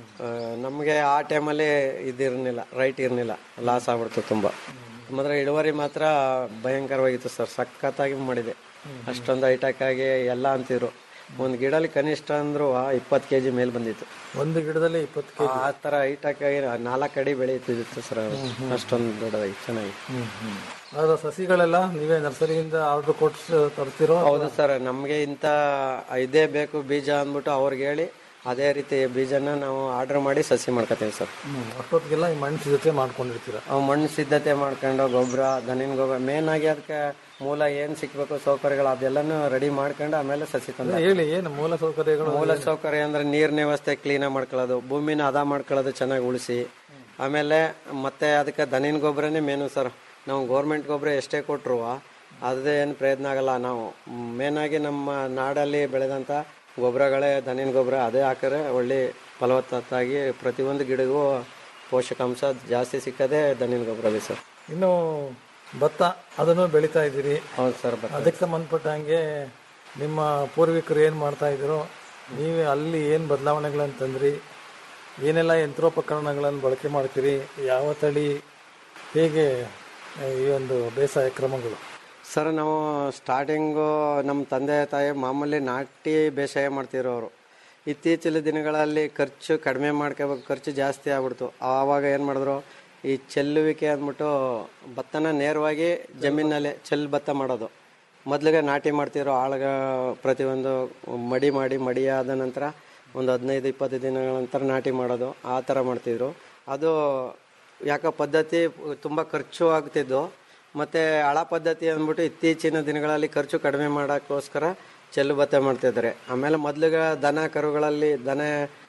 ನಮಗೆ ಆ ಟೈಮಲ್ಲಿ ಇದಿರಲಿಲ್ಲ ರೈಟ್ ಇರಲಿಲ್ಲ ಲಾಸ್ ಆಗ್ಬಿಡ್ತು ತುಂಬ ಮಾತ್ರ ಇಳುವರಿ ಮಾತ್ರ ಭಯಂಕರವಾಗಿತ್ತು ಸರ್ ಸಖತ್ತಾಗಿ ಮಾಡಿದೆ ಅಷ್ಟೊಂದು ಹೈಟೆಕ್ ಆಗಿ ಎಲ್ಲ ಅಂತಿದ್ರು ಒಂದು ಗಿಡಲಿ ಕನಿಷ್ಠ ಅಂದ್ರು ಇಪ್ಪತ್ತು ಕೆ ಜಿ ಮೇಲೆ ಬಂದಿತ್ತು ಒಂದು ಗಿಡದಲ್ಲಿ ಇಪ್ಪತ್ತು ಕೆ ಆ ಥರ ಹೈಟೆಕ್ ಆಗಿ ನಾಲ್ಕು ಅಡಿ ಬೆಳೆಯುತ್ತಿತ್ತು ಸರ್ ಅಷ್ಟೊಂದು ದೊಡ್ಡದಾಗಿ ಚೆನ್ನಾಗಿ ಅದರ ಸಸಿಗಳೆಲ್ಲ ನೀವೇ ನರ್ಸರಿಯಿಂದ ಆರ್ಡರ್ ಕೊಟ್ಟು ತರ್ತಿರೋ ಹೌದು ಸರ್ ನಮಗೆ ಇಂಥ ಇದೇ ಬೇಕು ಬೀಜ ಅಂದ್ಬಿಟ್ಟು ಅವ್ರಿಗೆ ಹೇಳಿ ಅದೇ ರೀತಿ ಬೀಜನ ನಾವು ಆರ್ಡರ್ ಮಾಡಿ ಸಸಿ ಮಾಡ್ಕೋತೀವಿ ಸರ್ ಹ್ಮ್. ಅಷ್ಟೊತ್ತಿಗೆಲ್ಲ ಈ ಮಣ್ಣು ಜೊತೆ ಮಾಡ್ಕೊಂಡಿರ್ತೀರ ಅವು ಮಣ್ಣು ಸಿದ್ಧತೆ ಮಾಡ್ಕೊಂಡು ಗೊಬ್ಬರ ದನಿನ ಗೊಬ್ಬರ ಮೇನ್ ಆಗಿ ಅದಕ್ಕೆ ಮೂಲ ಏನು ಸಿಕ್ಬೇಕು ಸೌಕರ್ಯಗಳು ಅದೆಲ್ಲನೂ ರೆಡಿ ಮಾಡ್ಕೊಂಡು ಆಮೇಲೆ ಸಸಿ ತಂದ ಹೇಳಿ ಏನು ಮೂಲ ಸೌಕರ್ಯಗಳು ಮೂಲ ಸೌಕರ್ಯ ಅಂದ್ರೆ ನೀರಿನ ವ್ಯವಸ್ಥೆ ಕ್ಲೀನಾಗಿ ಮಾಡ್ಕೊಳ್ಳೋದು ಭೂಮಿನ ಹದ ಮಾಡ್ಕೊಳ್ಳೋದು ಚೆನ್ನಾಗಿ ಉಳಿಸಿ ಆಮೇಲೆ ಮತ್ತೆ ಅದಕ್ಕೆ ದನಿನ ಗೊಬ್ಬರನೇ ಮೇನು ಸರ್ ನಾವು ಗೌರ್ಮೆಂಟ್ ಗೊಬ್ಬರ ಎಷ್ಟೇ ಕೊಟ್ಟರು ಅದೇ ಏನು ಪ್ರಯತ್ನ ಆಗಲ್ಲ ನಾವು ಮೇನಾಗಿ ನಮ್ಮ ನಾಡಲ್ಲಿ ಬೆಳೆದಂಥ ಗೊಬ್ಬರಗಳೇ ದನಿನ ಗೊಬ್ಬರ ಅದೇ ಹಾಕಿದ್ರೆ ಒಳ್ಳೆ ಫಲವತ್ತಾಗಿ ಪ್ರತಿಯೊಂದು ಗಿಡಗೂ ಪೋಷಕಾಂಶ ಜಾಸ್ತಿ ಸಿಕ್ಕದೇ ದನಿನ ಗೊಬ್ಬರವೇ ಸರ್ ಇನ್ನು ಭತ್ತ ಅದನ್ನು ಬೆಳಿತಾ ಇದ್ದೀರಿ ಹೌದು ಸರ್ ಬರ್ ಅದಕ್ಕೆ ಸಂಬಂಧಪಟ್ಟಂಗೆ ನಿಮ್ಮ ಪೂರ್ವಿಕರು ಏನು ಮಾಡ್ತಾ ಇದ್ರು ನೀವೇ ಅಲ್ಲಿ ಏನು ಬದಲಾವಣೆಗಳನ್ನು ತಂದ್ರಿ ಏನೆಲ್ಲ ಯಂತ್ರೋಪಕರಣಗಳನ್ನು ಬಳಕೆ ಮಾಡ್ತೀರಿ ಯಾವ ತಳಿ ಹೇಗೆ ಆ, ಈ ಒಂದು ಬೇಸಾಯ ಕ್ರಮಗಳು ಸರ್ ನಾವು ಸ್ಟಾರ್ಟಿಂಗು ನಮ್ಮ ತಂದೆ ತಾಯಿ ಮಾಮೂಲಿ ನಾಟಿ ಬೇಸಾಯ ಮಾಡ್ತಿರೋರು ಇತ್ತೀಚಿನ ದಿನಗಳಲ್ಲಿ ಖರ್ಚು ಕಡಿಮೆ ಮಾಡ್ಕೋಬೇಕು ಖರ್ಚು ಜಾಸ್ತಿ ಆಗ್ಬಿಡ್ತು ಆವಾಗ ಏನು ಮಾಡಿದ್ರು ಈ ಚೆಲ್ಲುವಿಕೆ ಅಂದ್ಬಿಟ್ಟು ಭತ್ತನ ನೇರವಾಗಿ ಜಮೀನಲ್ಲಿ ಚೆಲ್ ಭತ್ತ ಮಾಡೋದು ಮೊದಲಿಗೆ ನಾಟಿ ಮಾಡ್ತಿರೋ ಆಳ್ಗ ಪ್ರತಿಯೊಂದು ಮಡಿ ಮಾಡಿ ಮಡಿ ಆದ ನಂತರ ಒಂದು ಹದಿನೈದು ಇಪ್ಪತ್ತು ದಿನಗಳ ನಂತರ ನಾಟಿ ಮಾಡೋದು ಆ ಥರ ಮಾಡ್ತಿದ್ರು ಅದು ಯಾಕ ಪದ್ಧತಿ ತುಂಬ ಖರ್ಚು ಆಗ್ತಿದ್ದು ಮತ್ತು ಹಳ ಪದ್ಧತಿ ಅಂದ್ಬಿಟ್ಟು ಇತ್ತೀಚಿನ ದಿನಗಳಲ್ಲಿ ಖರ್ಚು ಕಡಿಮೆ ಮಾಡೋಕ್ಕೋಸ್ಕರ ಚೆಲ್ಲು ಭತ್ತ ಮಾಡ್ತಿದ್ದಾರೆ ಆಮೇಲೆ ಮೊದಲಿಗೆ ದನ ಕರುಗಳಲ್ಲಿ ದನ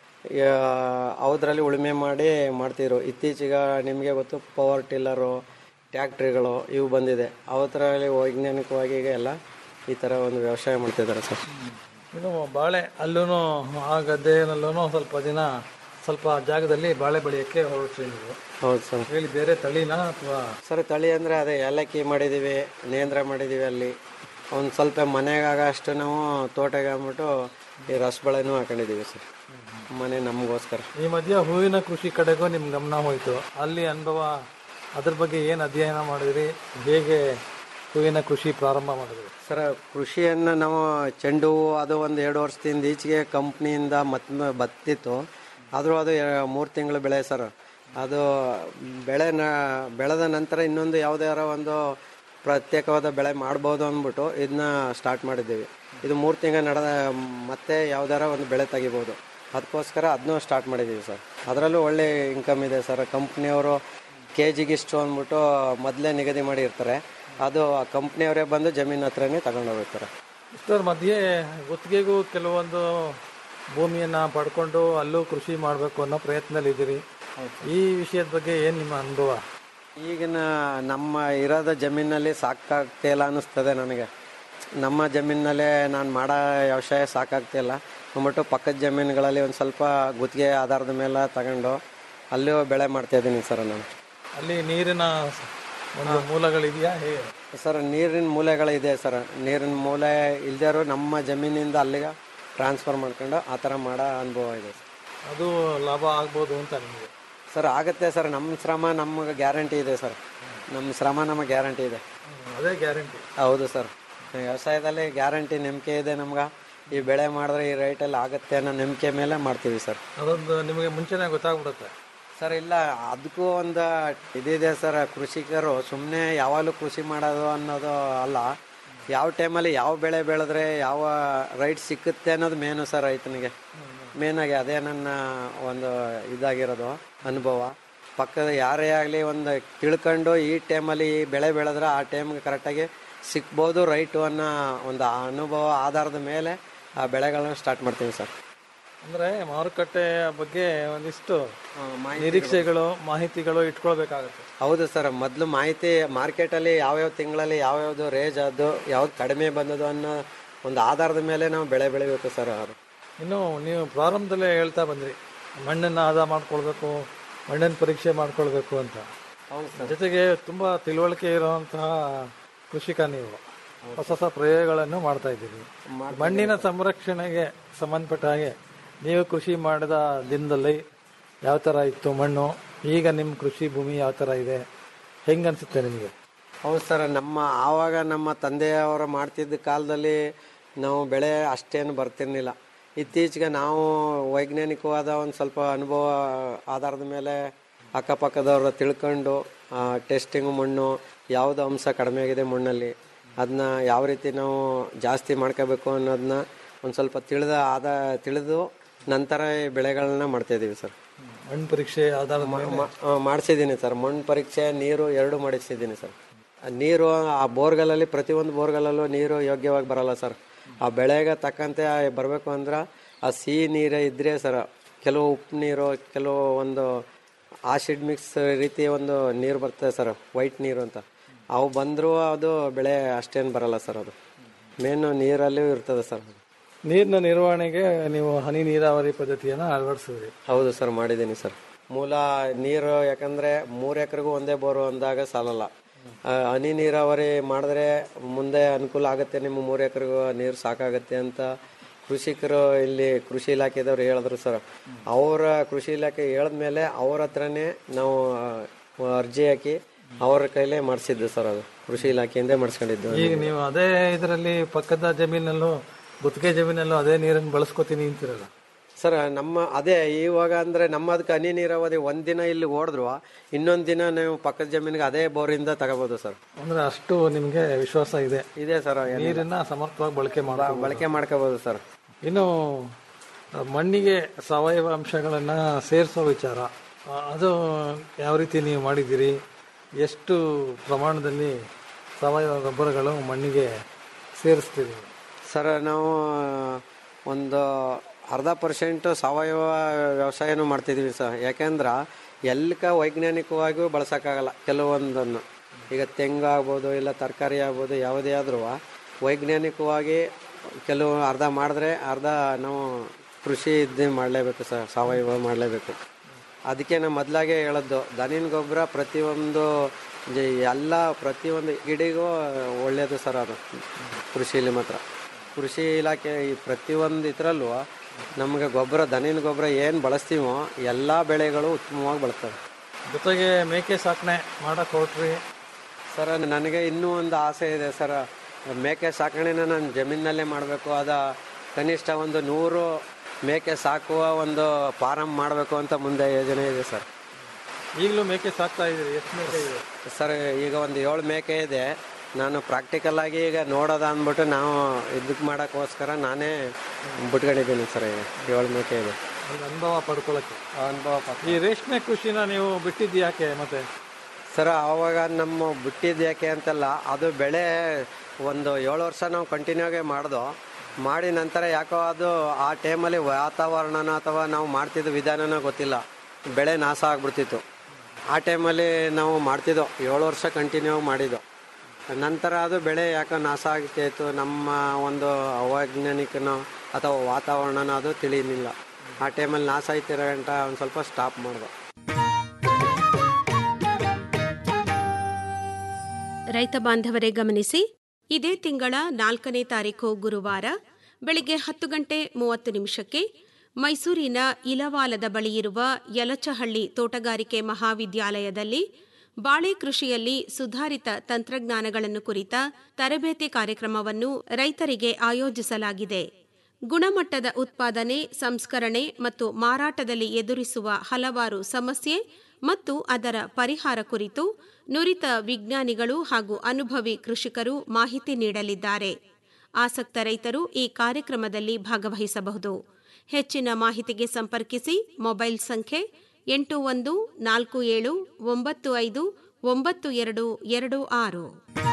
ಅವದ್ರಲ್ಲಿ ಉಳುಮೆ ಮಾಡಿ ಮಾಡ್ತಿದ್ರು ಇತ್ತೀಚೆಗೆ ನಿಮಗೆ ಗೊತ್ತು ಪವರ್ ಟಿಲ್ಲರು ಟ್ಯಾಕ್ಟ್ರಿಗಳು ಇವು ಬಂದಿದೆ ಅವತ್ತರಲ್ಲಿ ವೈಜ್ಞಾನಿಕವಾಗಿ ಈಗ ಎಲ್ಲ ಈ ಥರ ಒಂದು ವ್ಯವಸಾಯ ಮಾಡ್ತಿದ್ದಾರೆ ಸರ್ ಇನ್ನು ಬಾಳೆ ಅಲ್ಲೂ ಆ ಗದ್ದೆನಲ್ಲೂ ಸ್ವಲ್ಪ ದಿನ ಸ್ವಲ್ಪ ಜಾಗದಲ್ಲಿ ಬಾಳೆ ಬೆಳೆಯೋಕ್ಕೆ ಹೊರಟ್ರಿ ನೀವು ಹೌದು ಸರ್ ಹೇಳಿ ಬೇರೆ ತಳಿನಾ ಅಥವಾ ಸರ್ ತಳಿ ಅಂದರೆ ಅದೇ ಏಲಕ್ಕಿ ಮಾಡಿದ್ದೀವಿ ನೇಂದ್ರ ಮಾಡಿದ್ದೀವಿ ಅಲ್ಲಿ ಒಂದು ಸ್ವಲ್ಪ ಮನೆಗಾಗಷ್ಟು ನಾವು ತೋಟಗೆ ಅಂದ್ಬಿಟ್ಟು ಈ ರಸಬಳೆನೂ ಹಾಕೊಂಡಿದ್ದೀವಿ ಸರ್ ಮನೆ ನಮಗೋಸ್ಕರ ಈ ಮಧ್ಯ ಹೂವಿನ ಕೃಷಿ ಕಡೆಗೂ ನಿಮ್ಮ ಗಮನ ಹೋಯಿತು ಅಲ್ಲಿ ಅನುಭವ ಅದ್ರ ಬಗ್ಗೆ ಏನು ಅಧ್ಯಯನ ಮಾಡಿದ್ರಿ ಹೇಗೆ ಹೂವಿನ ಕೃಷಿ ಪ್ರಾರಂಭ ಮಾಡಿದ್ರಿ ಸರ್ ಕೃಷಿಯನ್ನು ನಾವು ಚೆಂಡು ಹೂವು ಅದು ಒಂದು ಎರಡು ವರ್ಷದಿಂದ ಈಚೆಗೆ ಕಂಪ್ನಿಯಿಂದ ಮತ್ತೆ ಬತ್ತಿತ್ತು ಆದರೂ ಅದು ಮೂರು ತಿಂಗಳು ಬೆಳೆ ಸರ್ ಅದು ಬೆಳೆ ನ ಬೆಳೆದ ನಂತರ ಇನ್ನೊಂದು ಯಾವುದಾರ ಒಂದು ಪ್ರತ್ಯೇಕವಾದ ಬೆಳೆ ಮಾಡ್ಬೋದು ಅಂದ್ಬಿಟ್ಟು ಇದನ್ನ ಸ್ಟಾರ್ಟ್ ಮಾಡಿದ್ದೀವಿ ಇದು ಮೂರು ತಿಂಗಳು ನಡೆದ ಮತ್ತೆ ಯಾವ್ದಾರ ಒಂದು ಬೆಳೆ ತೆಗಿಬೋದು ಅದಕ್ಕೋಸ್ಕರ ಅದನ್ನೂ ಸ್ಟಾರ್ಟ್ ಮಾಡಿದ್ದೀವಿ ಸರ್ ಅದರಲ್ಲೂ ಒಳ್ಳೆ ಇನ್ಕಮ್ ಇದೆ ಸರ್ ಕಂಪ್ನಿಯವರು ಕೆ ಜಿಗಿಷ್ಟು ಅಂದ್ಬಿಟ್ಟು ಮೊದಲೇ ನಿಗದಿ ಮಾಡಿರ್ತಾರೆ ಅದು ಆ ಕಂಪ್ನಿಯವರೇ ಬಂದು ಜಮೀನು ಹತ್ರನೇ ತಗೊಂಡೋಗ್ತಾರೆ ಇಷ್ಟರ ಮಧ್ಯೆ ಗುತ್ತಿಗೆಗೂ ಕೆಲವೊಂದು ಭೂಮಿಯನ್ನ ಪಡ್ಕೊಂಡು ಅಲ್ಲೂ ಕೃಷಿ ಮಾಡಬೇಕು ಅನ್ನೋ ಪ್ರಯತ್ನದಲ್ಲಿದ್ದೀರಿ ಈ ವಿಷಯದ ಬಗ್ಗೆ ಏನು ನಿಮ್ಮ ಅನುಭವ ಈಗಿನ ನಮ್ಮ ಇರೋದ ಜಮೀನಲ್ಲಿ ಸಾಕಾಗ್ತಿಲ್ಲ ಅನ್ನಿಸ್ತದೆ ನನಗೆ ನಮ್ಮ ಜಮೀನಲ್ಲೇ ನಾನು ಮಾಡೋ ವ್ಯವಸಾಯ ಸಾಕಾಗ್ತಿಲ್ಲ ಅಂದ್ಬಿಟ್ಟು ಪಕ್ಕದ ಜಮೀನುಗಳಲ್ಲಿ ಒಂದು ಸ್ವಲ್ಪ ಗುತ್ತಿಗೆ ಆಧಾರದ ಮೇಲೆ ತಗೊಂಡು ಅಲ್ಲೂ ಬೆಳೆ ಮಾಡ್ತಾ ಇದ್ದೀನಿ ಸರ್ ನಾನು ಅಲ್ಲಿ ನೀರಿನ ಒಂದು ಮೂಲಗಳಿದೆಯಾ ಹೇಗೆ ಸರ್ ನೀರಿನ ಮೂಲೆಗಳಿದೆ ಸರ್ ನೀರಿನ ಮೂಲೆ ಇಲ್ದೇರು ನಮ್ಮ ಜಮೀನಿಂದ ಅಲ್ಲಿಗೆ ಟ್ರಾನ್ಸ್ಫರ್ ಮಾಡ್ಕೊಂಡು ಆ ಥರ ಮಾಡೋ ಅನುಭವ ಇದೆ ಸರ್ ಅದು ಲಾಭ ಆಗ್ಬೋದು ಅಂತ ನಿಮಗೆ ಸರ್ ಆಗುತ್ತೆ ಸರ್ ನಮ್ಮ ಶ್ರಮ ನಮಗೆ ಗ್ಯಾರಂಟಿ ಇದೆ ಸರ್ ನಮ್ಮ ಶ್ರಮ ನಮಗೆ ಗ್ಯಾರಂಟಿ ಇದೆ ಅದೇ ಗ್ಯಾರಂಟಿ ಹೌದು ಸರ್ ವ್ಯವಸಾಯದಲ್ಲಿ ಗ್ಯಾರಂಟಿ ನಂಬಿಕೆ ಇದೆ ನಮ್ಗೆ ಈ ಬೆಳೆ ಮಾಡಿದ್ರೆ ಈ ರೇಟಲ್ಲಿ ಆಗುತ್ತೆ ಅನ್ನೋ ನಂಬಿಕೆ ಮೇಲೆ ಮಾಡ್ತೀವಿ ಸರ್ ಅದೊಂದು ನಿಮಗೆ ಮುಂಚೆನೇ ಗೊತ್ತಾಗ್ಬಿಡುತ್ತೆ ಸರ್ ಇಲ್ಲ ಅದಕ್ಕೂ ಒಂದು ಇದಿದೆ ಸರ್ ಕೃಷಿಕರು ಸುಮ್ಮನೆ ಯಾವಾಗಲೂ ಕೃಷಿ ಮಾಡೋದು ಅನ್ನೋದು ಅಲ್ಲ ಯಾವ ಟೈಮಲ್ಲಿ ಯಾವ ಬೆಳೆ ಬೆಳೆದ್ರೆ ಯಾವ ರೈಟ್ ಸಿಕ್ಕುತ್ತೆ ಅನ್ನೋದು ಮೇನು ಸರ್ ರೈತನಿಗೆ ಮೇನಾಗಿ ಅದೇ ನನ್ನ ಒಂದು ಇದಾಗಿರೋದು ಅನುಭವ ಪಕ್ಕದ ಯಾರೇ ಆಗಲಿ ಒಂದು ತಿಳ್ಕೊಂಡು ಈ ಟೈಮಲ್ಲಿ ಈ ಬೆಳೆ ಬೆಳೆದ್ರೆ ಆ ಟೈಮ್ಗೆ ಕರೆಕ್ಟಾಗಿ ಸಿಕ್ಬೋದು ರೈಟು ಅನ್ನೋ ಒಂದು ಅನುಭವ ಆಧಾರದ ಮೇಲೆ ಆ ಬೆಳೆಗಳನ್ನ ಸ್ಟಾರ್ಟ್ ಮಾಡ್ತೀವಿ ಸರ್ ಅಂದ್ರೆ ಮಾರುಕಟ್ಟೆಯ ಬಗ್ಗೆ ಒಂದಿಷ್ಟು ನಿರೀಕ್ಷೆಗಳು ಮಾಹಿತಿಗಳು ಇಟ್ಕೊಳ್ಬೇಕಾಗತ್ತೆ ಹೌದು ಸರ್ ಮೊದಲು ಮಾಹಿತಿ ಮಾರ್ಕೆಟಲ್ಲಿ ಯಾವ್ಯಾವ ತಿಂಗಳಲ್ಲಿ ಯಾವ್ಯಾವ್ದು ರೇಜ್ ಅದು ಯಾವ್ದು ಕಡಿಮೆ ಬಂದದು ಅನ್ನೋ ಒಂದು ಆಧಾರದ ಮೇಲೆ ನಾವು ಬೆಳೆ ಬೆಳಿಬೇಕು ಸರ್ ಅವರು ಇನ್ನು ನೀವು ಪ್ರಾರಂಭದಲ್ಲೇ ಹೇಳ್ತಾ ಬಂದ್ರಿ ಮಣ್ಣನ್ನು ಆದ ಮಾಡ್ಕೊಳ್ಬೇಕು ಮಣ್ಣಿನ ಪರೀಕ್ಷೆ ಮಾಡ್ಕೊಳ್ಬೇಕು ಅಂತ ಜೊತೆಗೆ ತುಂಬಾ ತಿಳುವಳಿಕೆ ಇರುವಂತಹ ಕೃಷಿಕ ನೀವು ಹೊಸ ಹೊಸ ಪ್ರಯೋಗಗಳನ್ನು ಮಾಡ್ತಾ ಇದ್ದೀರಿ ಮಣ್ಣಿನ ಸಂರಕ್ಷಣೆಗೆ ಸಂಬಂಧಪಟ್ಟ ಹಾಗೆ ನೀವು ಕೃಷಿ ಮಾಡಿದ ದಿನದಲ್ಲಿ ಯಾವ ಥರ ಇತ್ತು ಮಣ್ಣು ಈಗ ನಿಮ್ಮ ಕೃಷಿ ಭೂಮಿ ಯಾವ ಥರ ಇದೆ ಹೆಂಗನ್ಸುತ್ತೆ ನಿಮಗೆ ಹೌದು ಸರ್ ನಮ್ಮ ಆವಾಗ ನಮ್ಮ ತಂದೆಯವರು ಮಾಡ್ತಿದ್ದ ಕಾಲದಲ್ಲಿ ನಾವು ಬೆಳೆ ಅಷ್ಟೇನು ಬರ್ತಿರ್ಲಿಲ್ಲ ಇತ್ತೀಚೆಗೆ ನಾವು ವೈಜ್ಞಾನಿಕವಾದ ಒಂದು ಸ್ವಲ್ಪ ಅನುಭವ ಆಧಾರದ ಮೇಲೆ ಅಕ್ಕಪಕ್ಕದವ್ರ ತಿಳ್ಕೊಂಡು ಟೆಸ್ಟಿಂಗ್ ಮಣ್ಣು ಯಾವುದು ಅಂಶ ಕಡಿಮೆ ಆಗಿದೆ ಮಣ್ಣಲ್ಲಿ ಅದನ್ನ ಯಾವ ರೀತಿ ನಾವು ಜಾಸ್ತಿ ಮಾಡ್ಕೋಬೇಕು ಅನ್ನೋದನ್ನ ಒಂದು ಸ್ವಲ್ಪ ತಿಳಿದ ಆದ ತಿಳಿದು ನಂತರ ಈ ಬೆಳೆಗಳನ್ನ ಮಾಡ್ತಾಯಿದ್ದೀವಿ ಸರ್ ಮಣ್ಣು ಪರೀಕ್ಷೆ ಆಧಾರದ ಮೇಲೆ ಮಾಡಿಸಿದ್ದೀನಿ ಸರ್ ಮಣ್ಣು ಪರೀಕ್ಷೆ ನೀರು ಎರಡು ಮಾಡಿಸಿದ್ದೀನಿ ಸರ್ ಆ ನೀರು ಆ ಬೋರ್ಗಲಲ್ಲಿ ಪ್ರತಿಯೊಂದು ಬೋರ್ಗಲಲ್ಲೂ ನೀರು ಯೋಗ್ಯವಾಗಿ ಬರಲ್ಲ ಸರ್ ಆ ಬೆಳೆಗೆ ತಕ್ಕಂತೆ ಬರಬೇಕು ಅಂದ್ರೆ ಆ ಸಿಹಿ ನೀರೇ ಇದ್ರೆ ಸರ್ ಕೆಲವು ಉಪ್ಪು ನೀರು ಕೆಲವು ಒಂದು ಆಸಿಡ್ ಮಿಕ್ಸ್ ರೀತಿ ಒಂದು ನೀರು ಬರ್ತದೆ ಸರ್ ವೈಟ್ ನೀರು ಅಂತ ಅವು ಬಂದರೂ ಅದು ಬೆಳೆ ಅಷ್ಟೇನು ಬರಲ್ಲ ಸರ್ ಅದು ಮೇನು ನೀರಲ್ಲೂ ಇರ್ತದೆ ಸರ್ ಅದು ನೀರಿನ ನಿರ್ವಹಣೆಗೆ ನೀವು ಹನಿ ನೀರಾವರಿ ಪದ್ಧತಿಯನ್ನು ಅಳವಡಿಸಿದ್ರಿ ಹೌದು ಸರ್ ಮಾಡಿದ್ದೀನಿ ಸರ್ ಮೂಲ ನೀರು ಯಾಕಂದ್ರೆ ಮೂರು ಎಕರೆಗೂ ಒಂದೇ ಬೋರು ಅಂದಾಗ ಸಾಲಲ್ಲ ಆ, ಹನಿ ನೀರಾವರಿ ಮಾಡಿದ್ರೆ ಮುಂದೆ ಅನುಕೂಲ ಆಗುತ್ತೆ ನಿಮ್ಮ ಮೂರು ಎಕರೆಗೂ ನೀರು ಸಾಕಾಗುತ್ತೆ ಅಂತ ಕೃಷಿಕರು ಇಲ್ಲಿ ಕೃಷಿ ಇಲಾಖೆದವ್ರು ಹೇಳಿದ್ರು ಸರ್ ಅವರ ಕೃಷಿ ಇಲಾಖೆ ಹೇಳಿದ್ಮೇಲೆ ಅವ್ರ ಹತ್ರನೇ ನಾವು ಆ, ಅರ್ಜಿ ಹಾಕಿ ಅವ್ರ ಕೈಲೇ ಮಾಡಿಸಿದ್ದು ಸರ್ ಅದು ಕೃಷಿ ಇಲಾಖೆಯಿಂದ ಮಾಡಿಸ್ಕೊಂಡಿದ್ದು ಈಗ ನೀವು ಅದೇ ಇದರಲ್ಲಿ ಪಕ್ಕದ ಜಮೀನಲ್ಲೂ ಗುತ್ತಿಗೆ ಜಮೀನಲ್ಲೂ ಅದೇ ನೀರನ್ನು ಬಳಸ್ಕೊತೀನಿ ಅಂತಿರಲ್ಲ ಸರ್ ನಮ್ಮ ಅದೇ ಇವಾಗ ಅಂದ್ರೆ ನಮ್ಮ ಅದಕ್ಕೆ ಹನಿ ನೀರಾವರಿ ಒಂದಿನ ಇಲ್ಲಿ ಓಡಿದ್ರು ಇನ್ನೊಂದ್ ದಿನ ನೀವು ಪಕ್ಕದ ಜಮೀನಿಗೆ ಅದೇ ಬೋರಿಂದ ತಗೋಬಹುದು ಸರ್ ಅಂದ್ರೆ ಅಷ್ಟು ನಿಮಗೆ ವಿಶ್ವಾಸ ಇದೆ ಇದೆ ಸರ್ ನೀರನ್ನ ಸಮರ್ಥವಾಗಿ ಬಳಕೆ ಮಾಡ ಬಳಕೆ ಮಾಡ್ಕೋಬಹುದು ಸರ್ ಇನ್ನು ಮಣ್ಣಿಗೆ ಸಾವಯವ ಅಂಶಗಳನ್ನು ಸೇರಿಸೋ ವಿಚಾರ ಆ, ಅದು ಯಾವ ರೀತಿ ನೀವು ಮಾಡಿದ್ದೀರಿ ಎಷ್ಟು ಪ್ರಮಾಣದಲ್ಲಿ ಸಾವಯವ ಗೊಬ್ಬರಗಳು ಮಣ್ಣಿಗೆ ಸೇರಿಸ್ತೀರಿ ಸರ್ ನಾವು ಒಂದು ಅರ್ಧ ಪರ್ಸೆಂಟ್ ಸಾವಯವ ವ್ಯವಸಾಯನೂ ಮಾಡ್ತಿದ್ದೀವಿ ಸರ್ ಯಾಕೆಂದ್ರೆ ಎಲ್ಲಕ ವೈಜ್ಞಾನಿಕವಾಗಿಯೂ ಬಳಸೋಕ್ಕಾಗಲ್ಲ ಕೆಲವೊಂದನ್ನು ಈಗ ತೆಂಗು ಆಗ್ಬೋದು ಇಲ್ಲ ತರಕಾರಿ ಆಗ್ಬೋದು ಯಾವುದೇ ಆದ್ರೂ ವೈಜ್ಞಾನಿಕವಾಗಿ ಕೆಲವು ಅರ್ಧ ಮಾಡಿದ್ರೆ ಅರ್ಧ ನಾವು ಕೃಷಿ ಇದ್ದು ಮಾಡಲೇಬೇಕು ಸರ್ ಸಾವಯವ ಮಾಡಲೇಬೇಕು ಅದಕ್ಕೆ ನಾನು ಮೊದಲಾಗೆ ಹೇಳದ್ದು ದನಿನ ಗೊಬ್ಬರ ಪ್ರತಿಯೊಂದು ಜ- ಎಲ್ಲ ಪ್ರತಿಯೊಂದು ಗಿಡಿಗೂ ಒಳ್ಳೆಯದು ಸರ್ ಅದು ಕೃಷಿಲಿ ಮಾತ್ರ ಕೃಷಿ ಇಲಾಖೆ ಈ ಪ್ರತಿಯೊಂದು ಇದರಲ್ಲೂ ನಮಗೆ ಗೊಬ್ಬರ ದನಿನ ಗೊಬ್ಬರ ಏನು ಬಳಸ್ತೀವೋ ಎಲ್ಲ ಬೆಳೆಗಳು ಉತ್ತಮವಾಗಿ ಬಳಸ್ತವೆ ಜೊತೆಗೆ ಮೇಕೆ ಸಾಕಣೆ ಮಾಡಕ್ಕೆ ಹೊರಟ್ರಿ ಸರ್ ನನಗೆ ಇನ್ನೂ ಒಂದು ಆಸೆ ಇದೆ ಸರ್ ಮೇಕೆ ಸಾಕಣೆನ ನಾನು ಜಮೀನಲ್ಲೇ ಮಾಡಬೇಕು ಅದ ಕನಿಷ್ಠ ಒಂದು ನೂರು ಮೇಕೆ ಸಾಕುವ ಒಂದು ಫಾರಂ ಮಾಡಬೇಕು ಅಂತ ಮುಂದೆ ಯೋಜನೆ ಇದೆ ಸರ್ ಈಗಲೂ ಮೇಕೆ ಸಾಕ್ತಾ ಇದ್ದೀರಿ ಎಷ್ಟು ಮೇಕೆ ಇದೆ ಸರ್ ಈಗ ಒಂದು ಏಳು ಮೇಕೆ ಇದೆ ನಾನು ಪ್ರಾಕ್ಟಿಕಲ್ ಆಗಿ ಈಗ ನೋಡೋದ ಅಂದ್ಬಿಟ್ಟು ನಾವು ಇದಕ್ಕೆ ಮಾಡೋಕ್ಕೋಸ್ಕರ ನಾನೇ ಬಿಟ್ಕೊಂಡಿದ್ದೀನಿ ಸರ್ ಈಗ ಏಳು ಮೇಕೆ ಇದೆ ಒಂದು ಅನುಭವ ಪಡ್ಕೊಳ್ಳೋಕ್ಕೆ ಅನುಭವ ಈ ರೇಷ್ಮೆ ಕೃಷಿನ ನೀವು ಬಿಟ್ಟಿದ್ದು ಯಾಕೆ ಮತ್ತೆ ಸರ್ ಆವಾಗ ನಮ್ಮ ಬಿಟ್ಟಿದ್ದು ಯಾಕೆ ಅಂತಲ್ಲ ಅದು ಬೆಳೆ ಒಂದು ಏಳು ವರ್ಷ ನಾವು ಕಂಟಿನ್ಯೂ ಆಗಿ ಮಾಡ್ದೋ ಮಾಡಿ ನಂತರ ಯಾಕೋ ಅದು ಆ ಟೈಮಲ್ಲಿ ವಾತಾವರಣನ ಅಥವಾ ನಾವು ಮಾಡ್ತಿದ್ದ ವಿಧಾನನೋ ಗೊತ್ತಿಲ್ಲ ಬೆಳೆ ನಾಶ ಆಗ್ಬಿಡ್ತಿತ್ತು ಆ ಟೈಮಲ್ಲಿ ನಾವು ಮಾಡ್ತಿದ್ದೋ ಏಳು ವರ್ಷ ಕಂಟಿನ್ಯೂ ಮಾಡಿದ್ದೋ ನಂತರ ಅದು ಬೆಳೆ ಯಾಕೋ ನಾಶ ಆಗ್ತಿತ್ತು ನಮ್ಮ ಒಂದು ಅವೈಜ್ಞಾನಿಕನೋ ಅಥವಾ ವಾತಾವರಣನೋ ಅದು ತಿಳಿಲಿಲ್ಲ ಆ ಟೈಮಲ್ಲಿ ನಾಶ ಆಯ್ತಿರೋ ಗಂಟ ಒಂದು ಸ್ವಲ್ಪ ಸ್ಟಾಪ್ ಮಾಡ್ದೋ ರೈತ ಬಾಂಧವರೇ ಗಮನಿಸಿ ಇದೇ ತಿಂಗಳ ನಾಲ್ಕನೇ ತಾರೀಕು ಗುರುವಾರ ಬೆಳಿಗ್ಗೆ ಹತ್ತು ಗಂಟೆ ಮೂವತ್ತು ನಿಮಿಷಕ್ಕೆ ಮೈಸೂರಿನ ಇಲವಾಲದ ಬಳಿಯಿರುವ ಯಲಚಹಳ್ಳಿ ತೋಟಗಾರಿಕೆ ಮಹಾವಿದ್ಯಾಲಯದಲ್ಲಿ ಬಾಳೆ ಕೃಷಿಯಲ್ಲಿ ಸುಧಾರಿತ ತಂತ್ರಜ್ಞಾನಗಳನ್ನು ಕುರಿತ ತರಬೇತಿ ಕಾರ್ಯಕ್ರಮವನ್ನು ರೈತರಿಗೆ ಆಯೋಜಿಸಲಾಗಿದೆ ಗುಣಮಟ್ಟದ ಉತ್ಪಾದನೆ ಸಂಸ್ಕರಣೆ ಮತ್ತು ಮಾರಾಟದಲ್ಲಿ ಎದುರಿಸುವ ಹಲವಾರು ಸಮಸ್ಯೆ ಮತ್ತು ಅದರ ಪರಿಹಾರ ಕುರಿತು ನುರಿತ ವಿಜ್ಞಾನಿಗಳು ಹಾಗೂ ಅನುಭವಿ ಕೃಷಿಕರು ಮಾಹಿತಿ ನೀಡಲಿದ್ದಾರೆ ಆಸಕ್ತ ರೈತರು ಈ ಕಾರ್ಯಕ್ರಮದಲ್ಲಿ ಭಾಗವಹಿಸಬಹುದು ಹೆಚ್ಚಿನ ಮಾಹಿತಿಗೆ ಸಂಪರ್ಕಿಸಿ ಮೊಬೈಲ್ ಸಂಖ್ಯೆ ಎಂಟು ಒಂದು ನಾಲ್ಕು ಏಳು ಒಂಬತ್ತು ಐದು ಒಂಬತ್ತು ಎರಡು ಎರಡು ಆರು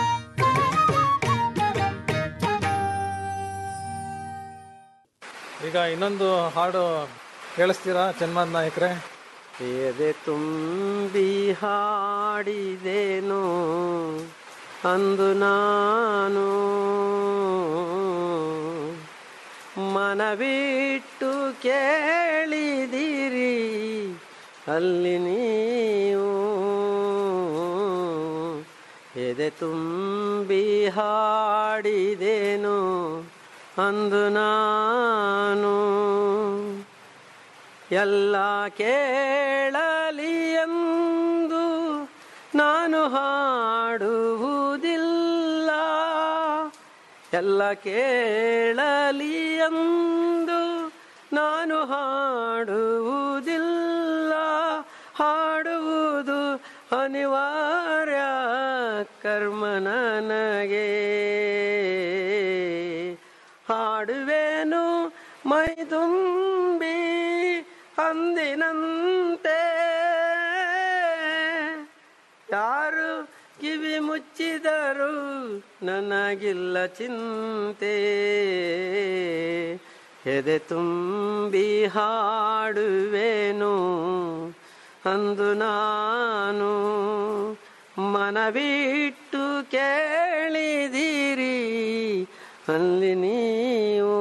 ಈಗ ಇನ್ನೊಂದು ಹಾಡು ಕೇಳಿಸ್ತೀರಾ ಚನ್ಮಾದ್ ನಾಯಕ್ರೆ ಎದೆ ತುಂಬಿ ಹಾಡಿದೇನು ಅಂದು ನಾನು ಮನವಿಟ್ಟು ಕೇಳಿದಿರಿ ಅಲ್ಲಿ ನೀವು ಎದೆ ತುಂಬಿ ಹಾಡಿದೇನು ಅಂದು ನಾನು ಎಲ್ಲ ಕೇಳಲಿ ಎಂದು ನಾನು ಹಾಡುವುದಿಲ್ಲ ಎಲ್ಲ ಕೇಳಲಿ ಎಂದು ನಾನು ಹಾಡುವುದಿಲ್ಲ ಹಾಡುವುದು ಅನಿವಾರ್ಯ ಕರ್ಮ ನನಗೆ ಹಾಡುವೇನು ಮೈ ತುಂಬಿ ಅಂದಿನಂತೆ ಯಾರು ಕಿವಿ ಮುಚ್ಚಿದರು ನನಗಿಲ್ಲ ಚಿಂತೆ ಎದೆ ತುಂಬಿ ಹಾಡುವೇನು ಅಂದು ನಾನು ಮನವಿಟ್ಟು ಕೇಳಿದಿರಿ ಅಲ್ಲಿ ನೀವು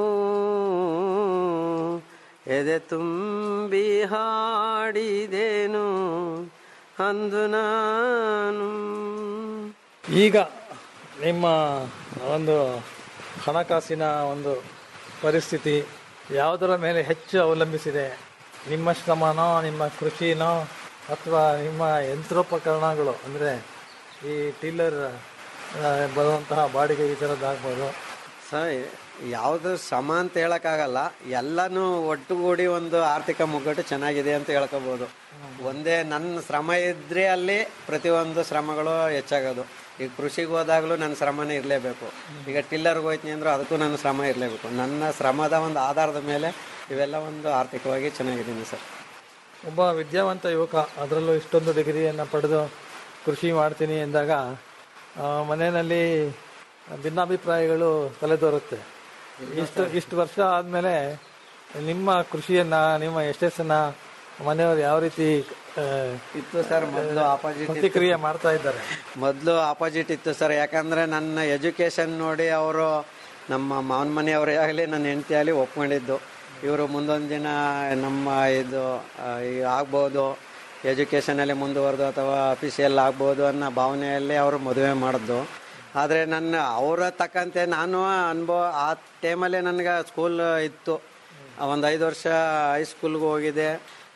ಎದೆ ತುಂಬಿ ಹಾಡಿದೇನು ಅಂದು ನಾನು ಈಗ ನಿಮ್ಮ ಒಂದು ಹಣಕಾಸಿನ ಒಂದು ಪರಿಸ್ಥಿತಿ ಯಾವುದರ ಮೇಲೆ ಹೆಚ್ಚು ಅವಲಂಬಿಸಿದೆ ನಿಮ್ಮ ಶ್ರಮನೋ ನಿಮ್ಮ ಕೃಷಿನೋ ಅಥವಾ ನಿಮ್ಮ ಯಂತ್ರೋಪಕರಣಗಳು ಅಂದರೆ ಈ ಟೀಲರ್ ಬರುವಂತಹ ಬಾಡಿಗೆ ಈ ಥರದ್ದಾಗ್ಬೋದು ಸರ್ ಯಾವುದು ಶ್ರಮ ಅಂತ ಹೇಳಕ್ಕಾಗಲ್ಲ ಎಲ್ಲನೂ ಒಟ್ಟುಗೂಡಿ ಒಂದು ಆರ್ಥಿಕ ಮುಗ್ಗಟ್ಟು ಚೆನ್ನಾಗಿದೆ ಅಂತ ಹೇಳ್ಕೋಬಹುದು ಒಂದೇ ನನ್ನ ಶ್ರಮ ಇದ್ರೆ ಅಲ್ಲಿ ಪ್ರತಿಯೊಂದು ಶ್ರಮಗಳು ಹೆಚ್ಚಾಗೋದು ಈಗ ಕೃಷಿಗೆ ಹೋದಾಗಲೂ ನನ್ನ ಶ್ರಮನೇ ಇರಲೇಬೇಕು ಈಗ ಟಿಲ್ಲರ್ಗೆ ಹೋಯ್ತೀನಿ ಅಂದ್ರೆ ಅದಕ್ಕೂ ನನ್ನ ಶ್ರಮ ಇರಲೇಬೇಕು ನನ್ನ ಶ್ರಮದ ಒಂದು ಆಧಾರದ ಮೇಲೆ ಇವೆಲ್ಲ ಒಂದು ಆರ್ಥಿಕವಾಗಿ ಚೆನ್ನಾಗಿದ್ದೀನಿ ಸರ್ ಒಬ್ಬ ವಿದ್ಯಾವಂತ ಯುವಕ ಅದರಲ್ಲೂ ಇಷ್ಟೊಂದು ಡಿಗ್ರಿಯನ್ನು ಪಡೆದು ಕೃಷಿ ಮಾಡ್ತೀನಿ ಎಂದಾಗ ಆ, ಮನೆಯಲ್ಲಿ ಭಿನ್ನಾಭಿಪ್ರಾಯಗಳು ತಲೆದೋರುತ್ತೆ ಇಷ್ಟು ಇಷ್ಟು ವರ್ಷ ಆದಮೇಲೆ ನಿಮ್ಮ ಕೃಷಿಯನ್ನ ನಿಮ್ಮ ಯಶಸ್ಸನ್ನ ಮನೆಯವರು ಯಾವ ರೀತಿ ಆ, ಇತ್ತು ಸರ್ ಮೊದಲು ಆಪೋಸಿಟ್ ಪ್ರತಿಕ್ರಿಯೆ ಮಾಡ್ತಾ ಇದ್ದಾರೆ ಮೊದಲು ಆಪೋಸಿಟ್ ಇತ್ತು ಸರ್ ಯಾಕಂದರೆ ನನ್ನ ಎಜುಕೇಷನ್ ನೋಡಿ ಅವರು ನಮ್ಮ ಮಾವನ ಮನೆಯವರೇ ಆಗಲಿ ನನ್ನ ಹೆಂಡತಿ ಆಗಲಿ ಒಪ್ಕೊಂಡಿದ್ದು ಇವರು ಮುಂದೊಂದು ದಿನ ನಮ್ಮ ಇದು ಆ, ಈ ಆಗ್ಬೋದು ಎಜುಕೇಷನಲ್ಲಿ ಮುಂದುವರೆದು ಅಥವಾ ಅಫಿಷಿಯಲ್ ಆಗ್ಬೋದು ಅನ್ನೋ ಭಾವನೆಯಲ್ಲಿ ಅವರು ಮದುವೆ ಮಾಡಿದ್ದು ಆದರೆ ನನ್ನ ಅವರ ತಕ್ಕಂತೆ ನಾನು ಅನುಭವ ಆ ಟೈಮಲ್ಲೇ ನನಗೆ ಸ್ಕೂಲ್ ಇತ್ತು ಒಂದು ಐದು ವರ್ಷ ಹೈಸ್ಕೂಲ್ಗೆ ಹೋಗಿದ್ದೆ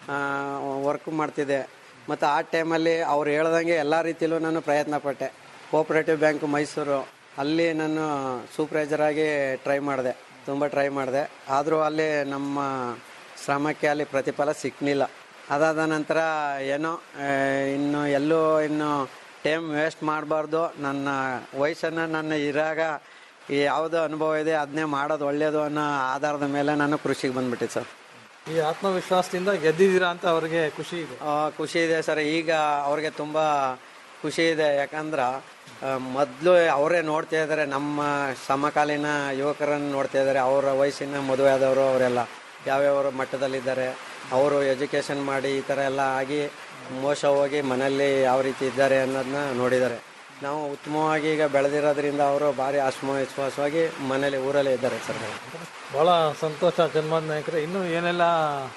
ವರ್ಕ್ ಮಾಡ್ತಿದ್ದೆ ಮತ್ತು ಆ ಟೈಮಲ್ಲಿ ಅವ್ರು ಹೇಳ್ದಂಗೆ ಎಲ್ಲ ರೀತಿಯಲ್ಲೂ ನಾನು ಪ್ರಯತ್ನ ಪಟ್ಟೆ ಕೋಆಪ್ರೇಟಿವ್ ಬ್ಯಾಂಕ್ ಮೈಸೂರು ಅಲ್ಲಿ ನಾನು ಸೂಪರ್ವೈಸರಾಗಿ ಟ್ರೈ ಮಾಡಿದೆ ತುಂಬ ಟ್ರೈ ಮಾಡಿದೆ ಆದರೂ ಅಲ್ಲಿ ನಮ್ಮ ಶ್ರಮಕ್ಕೆ ಅಲ್ಲಿ ಪ್ರತಿಫಲ ಸಿಕ್ಕಲಿಲ್ಲ ಅದಾದ ನಂತರ ಏನೋ ಆ, ಇನ್ನು ಎಲ್ಲೂ ಇನ್ನು ಟೈಮ್ ವೇಸ್ಟ್ ಮಾಡಬಾರ್ದು ನನ್ನ ವಯಸ್ಸನ್ನು ನನ್ನ ಇರಾಗ ಈ ಯಾವುದೋ ಅನುಭವ ಇದೆ ಅದನ್ನೇ ಮಾಡೋದು ಒಳ್ಳೆಯದು ಅನ್ನೋ ಆಧಾರದ ಮೇಲೆ ನಾನು ಕೃಷಿಗೆ ಬಂದ್ಬಿಟ್ಟೆ ಸರ್ ಈ ಆತ್ಮವಿಶ್ವಾಸದಿಂದ ಗೆದ್ದಿದ್ದೀರಾ ಅಂತ ಅವರಿಗೆ ಖುಷಿ ಇದೆ ಆ, ಖುಷಿ ಇದೆ ಸರ್ ಈಗ ಅವ್ರಿಗೆ ತುಂಬ ಖುಷಿ ಇದೆ ಯಾಕಂದ್ರೆ ಮೊದಲು ಅವರೇ ನೋಡ್ತಾ ಇದ್ದಾರೆ ನಮ್ಮ ಸಮಕಾಲೀನ ಯುವಕರನ್ನು ನೋಡ್ತಾ ಇದ್ದಾರೆ ಅವರ ವಯಸ್ಸಿನ ಮದುವೆ ಆದವರು ಅವರೆಲ್ಲ ಯಾವ್ಯಾವ ಮಟ್ಟದಲ್ಲಿದ್ದಾರೆ ಅವರು ಎಜುಕೇಷನ್ ಮಾಡಿ ಈ ಥರ ಎಲ್ಲ ಆಗಿ ಮೋಸ ಹೋಗಿ ಮನೆಯಲ್ಲಿ ಯಾವ ರೀತಿ ಇದ್ದಾರೆ ಅನ್ನೋದನ್ನ ನೋಡಿದ್ದಾರೆ ನಾವು ಉತ್ತಮವಾಗಿ ಈಗ ಬೆಳೆದಿರೋದ್ರಿಂದ ಅವರು ಭಾರಿ ಆತ್ಮವಿಶ್ವಾಸವಾಗಿ ಮನೇಲಿ ಊರಲ್ಲೇ ಇದ್ದಾರೆ ಸರ್ ಬಹಳ ಸಂತೋಷ ಜನ್ಮದ ನಾಯಕರೇ ಇನ್ನೂ ಏನೆಲ್ಲ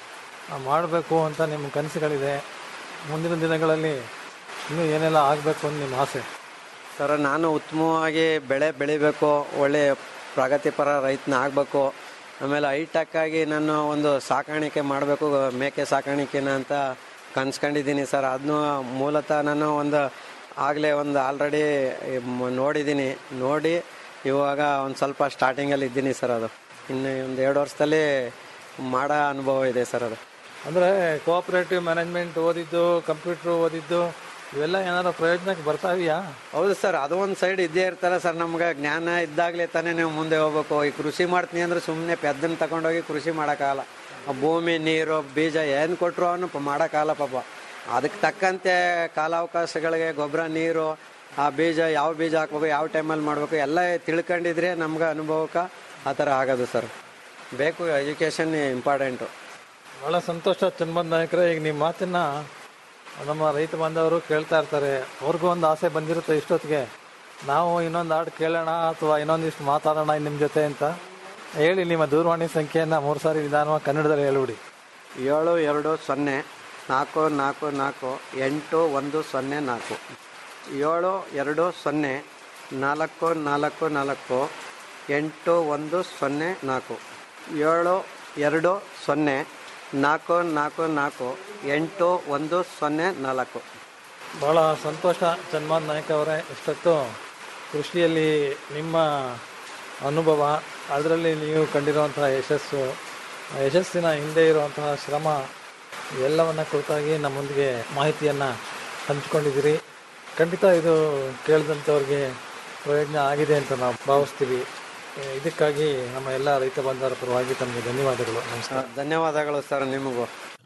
ಮಾಡಬೇಕು ಅಂತ ನಿಮ್ಮ ಕನಸುಗಳಿದೆ ಮುಂದಿನ ದಿನಗಳಲ್ಲಿ ಇನ್ನೂ ಏನೆಲ್ಲ ಆಗಬೇಕು ಅಂತ ನಿಮ್ಮ ಆಸೆ ಸರ್ ನಾನು ಉತ್ತಮವಾಗಿ ಬೆಳೆ ಬೆಳಿಬೇಕು ಒಳ್ಳೆ ಪ್ರಗತಿಪರ ರೈತನ ಆಗಬೇಕು ಆಮೇಲೆ ಹೈಟೆಕ್ ಆಗಿ ನಾನು ಒಂದು ಸಾಕಾಣಿಕೆ ಮಾಡಬೇಕು ಮೇಕೆ ಸಾಕಾಣಿಕೆನ ಅಂತ ಕನ್ಸ್ಕೊಂಡಿದ್ದೀನಿ ಸರ್ ಅದನ್ನು ಮೂಲತಃ ನಾನು ಒಂದು ಆಗಲೇ ಒಂದು ಆಲ್ರೆಡಿ ನೋಡಿದ್ದೀನಿ ನೋಡಿ ಇವಾಗ ಒಂದು ಸ್ವಲ್ಪ ಸ್ಟಾರ್ಟಿಂಗಲ್ಲಿ ಇದ್ದೀನಿ ಸರ್ ಅದು ಇನ್ನು ಒಂದು ಎರಡು ವರ್ಷದಲ್ಲಿ ಮಾಡೋ ಅನುಭವ ಇದೆ ಸರ್ ಅದು ಅಂದರೆ ಕೋಆಪರೇಟಿವ್ ಮ್ಯಾನೇಜ್ಮೆಂಟ್ ಓದಿದ್ದು ಕಂಪ್ಯೂಟ್ರ್ ಓದಿದ್ದು ಇವೆಲ್ಲ ಏನಾದ್ರು ಪ್ರಯೋಜನಕ್ಕೆ ಬರ್ತಾ ಇದೆಯಾ ಹೌದು ಸರ್ ಅದು ಒಂದು ಸೈಡ್ ಇದ್ದೇ ಇರ್ತಾರೆ ಸರ್ ನಮ್ಗೆ ಜ್ಞಾನ ಇದ್ದಾಗಲೇ ತಾನೇ ನೀವು ಮುಂದೆ ಹೋಗ್ಬೇಕು ಈ ಕೃಷಿ ಮಾಡ್ತೀನಿ ಅಂದ್ರೆ ಸುಮ್ಮನೆ ಪೆದ್ದನ್ನ ತಗೊಂಡೋಗಿ ಕೃಷಿ ಮಾಡೋಕ್ಕಾಗಲ್ಲ ಆ ಭೂಮಿ ನೀರು ಬೀಜ ಏನು ಕೊಟ್ಟರು ಅವನು ಪ- ಮಾಡೋಕ್ಕಾಗಲ್ಲ ಪಾಪ ಅದಕ್ಕೆ ತಕ್ಕಂತೆ ಕಾಲಾವಕಾಶಗಳಿಗೆ ಗೊಬ್ಬರ ನೀರು ಆ ಬೀಜ ಯಾವ ಬೀಜ ಹಾಕ್ಬೇಕು ಯಾವ ಟೈಮಲ್ಲಿ ಮಾಡಬೇಕು ಎಲ್ಲ ತಿಳ್ಕೊಂಡಿದ್ರೆ ನಮ್ಗೆ ಅನುಭವಕ್ಕೆ ಆ ಥರ ಆಗೋದು ಸರ್ ಬೇಕು ಎಜುಕೇಷನ್ ಇಂಪಾರ್ಟೆಂಟು ಭಾಳ ಸಂತೋಷ ಚನ್ಮದ್ ನಾಯಕರೇ ಈಗ ನಿಮ್ಮ ಮಾತನ್ನ ನಮ್ಮ ರೈತ ಬಾಂಧವರು ಕೇಳ್ತಾ ಇರ್ತಾರೆ ಅವ್ರಿಗೂ ಒಂದು ಆಸೆ ಬಂದಿರುತ್ತೆ ಇಷ್ಟೊತ್ತಿಗೆ ನಾವು ಇನ್ನೊಂದು ಹಾಡು ಕೇಳೋಣ ಅಥವಾ ಇನ್ನೊಂದಿಷ್ಟು ಮಾತಾಡೋಣ ನಿಮ್ಮ ಜೊತೆ ಅಂತ ಹೇಳಿ ನಿಮ್ಮ ದೂರವಾಣಿ ಸಂಖ್ಯೆಯನ್ನು ಮೂರು ಸಾರಿ ನಿಧಾನವಾಗಿ ಕನ್ನಡದಲ್ಲಿ ಹೇಳ್ಬಿಡಿ ಏಳು ಎರಡು ಸೊನ್ನೆ ನಾಲ್ಕು ನಾಲ್ಕು ನಾಲ್ಕು ಎಂಟು ಒಂದು ಸೊನ್ನೆ ನಾಲ್ಕು ಏಳು ಎರಡು ಸೊನ್ನೆ ನಾಲ್ಕು ನಾಲ್ಕು ನಾಲ್ಕು ಎಂಟು ಒಂದು ಸೊನ್ನೆ ನಾಲ್ಕು ಏಳು ಎರಡು ಸೊನ್ನೆ ನಾಲ್ಕು ನಾಲ್ಕು ನಾಲ್ಕು ಎಂಟು ಒಂದು ಸೊನ್ನೆ ನಾಲ್ಕು ಭಾಳ ಸಂತೋಷ ಚನ್ಮಾನ್ ನಾಯಕ್ ಅವರೇ ಇಷ್ಟೊತ್ತು ಕೃಷಿಯಲ್ಲಿ ನಿಮ್ಮ ಅನುಭವ ಅದರಲ್ಲಿ ನೀವು ಕಂಡಿರುವಂತಹ ಯಶಸ್ಸು ಆ ಯಶಸ್ಸಿನ ಹಿಂದೆ ಇರುವಂತಹ ಶ್ರಮ ಎಲ್ಲವನ್ನ ಕುರಿತಾಗಿ ನಮ್ಮೊಂದಿಗೆ ಮಾಹಿತಿಯನ್ನು ಹಂಚ್ಕೊಂಡಿದ್ದೀರಿ ಖಂಡಿತ ಇದು ಕೇಳಿದಂಥವ್ರಿಗೆ ಪ್ರಯೋಜನ ಆಗಿದೆ ಅಂತ ನಾವು ಭಾವಿಸ್ತೀವಿ ಏ, ಇದಕ್ಕಾಗಿ ನಮ್ಮ ಎಲ್ಲ ರೈತ ಬಾಂಧವರ ಪರವಾಗಿ ತಮಗೆ ಧನ್ಯವಾದಗಳು ನಮಸ್ಕಾರ ಧನ್ಯವಾದಗಳು ಸರ್ ನಿಮಗೂ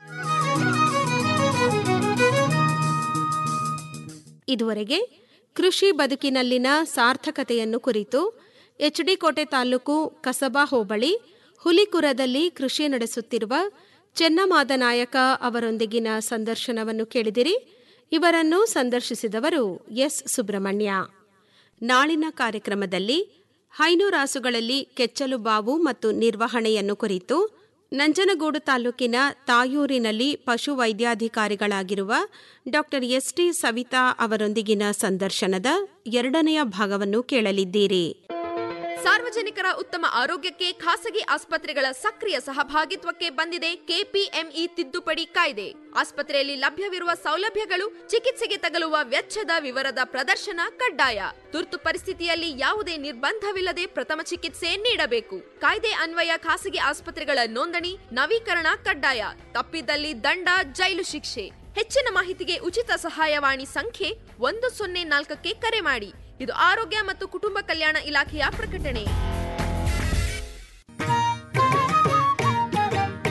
ಇದುವರೆಗೆ ಕೃಷಿ ಬದುಕಿನಲ್ಲಿನ ಸಾರ್ಥಕತೆಯನ್ನು ಕುರಿತು ಎಚ್ಡಿ ಕೋಟೆ ತಾಲೂಕು ಕಸಬಾ ಹೋಬಳಿ ಹುಲಿಕುರದಲ್ಲಿ ಕೃಷಿ ನಡೆಸುತ್ತಿರುವ ಚೆನ್ನಮಾದ ನಾಯಕ ಅವರೊಂದಿಗಿನ ಸಂದರ್ಶನವನ್ನು ಕೇಳಿದಿರಿ ಇವರನ್ನು ಸಂದರ್ಶಿಸಿದವರು ಎಸ್ ಸುಬ್ರಹ್ಮಣ್ಯ ನಾಳಿನ ಕಾರ್ಯಕ್ರಮದಲ್ಲಿ ಹೈನುರಾಸುಗಳಲ್ಲಿ ಕೆಚ್ಚಲು ಬಾವು ಮತ್ತು ನಿರ್ವಹಣೆಯನ್ನು ಕುರಿತು ನಂಜನಗೂಡು ತಾಲೂಕಿನ ತಾಯೂರಿನಲ್ಲಿ ಪಶು ವೈದ್ಯಾಧಿಕಾರಿಗಳಾಗಿರುವ ಡಾ ಎಸ್ಟಿ ಸವಿತಾ ಅವರೊಂದಿಗಿನ ಸಂದರ್ಶನದ ಎರಡನೆಯ ಭಾಗವನ್ನು ಕೇಳಲಿದ್ದೀರಿ ಸಾರ್ವಜನಿಕರ ಉತ್ತಮ ಆರೋಗ್ಯಕ್ಕೆ ಖಾಸಗಿ ಆಸ್ಪತ್ರೆಗಳ ಸಕ್ರಿಯ ಸಹಭಾಗಿತ್ವಕ್ಕೆ ಬಂದಿದೆ ಕೆಪಿಎಂಇ ತಿದ್ದುಪಡಿ ಕಾಯ್ದೆ ಆಸ್ಪತ್ರೆಯಲ್ಲಿ ಲಭ್ಯವಿರುವ ಸೌಲಭ್ಯಗಳು ಚಿಕಿತ್ಸೆಗೆ ತಗಲುವ ವೆಚ್ಚದ ವಿವರದ ಪ್ರದರ್ಶನ ಕಡ್ಡಾಯ ತುರ್ತು ಪರಿಸ್ಥಿತಿಯಲ್ಲಿ ಯಾವುದೇ ನಿರ್ಬಂಧವಿಲ್ಲದೆ ಪ್ರಥಮ ಚಿಕಿತ್ಸೆ ನೀಡಬೇಕು ಕಾಯ್ದೆ ಅನ್ವಯ ಖಾಸಗಿ ಆಸ್ಪತ್ರೆಗಳ ನೋಂದಣಿ ನವೀಕರಣ ಕಡ್ಡಾಯ ತಪ್ಪಿದಲ್ಲಿ ದಂಡ ಜೈಲು ಶಿಕ್ಷೆ ಹೆಚ್ಚಿನ ಮಾಹಿತಿಗೆ ಉಚಿತ ಸಹಾಯವಾಣಿ ಸಂಖ್ಯೆ ಒಂದು ಸೊನ್ನೆ ನಾಲ್ಕಕ್ಕೆ ಕರೆ ಮಾಡಿ ಇದು ಆರೋಗ್ಯ ಮತ್ತು ಕುಟುಂಬ ಕಲ್ಯಾಣ ಇಲಾಖೆಯ ಪ್ರಕಟಣೆ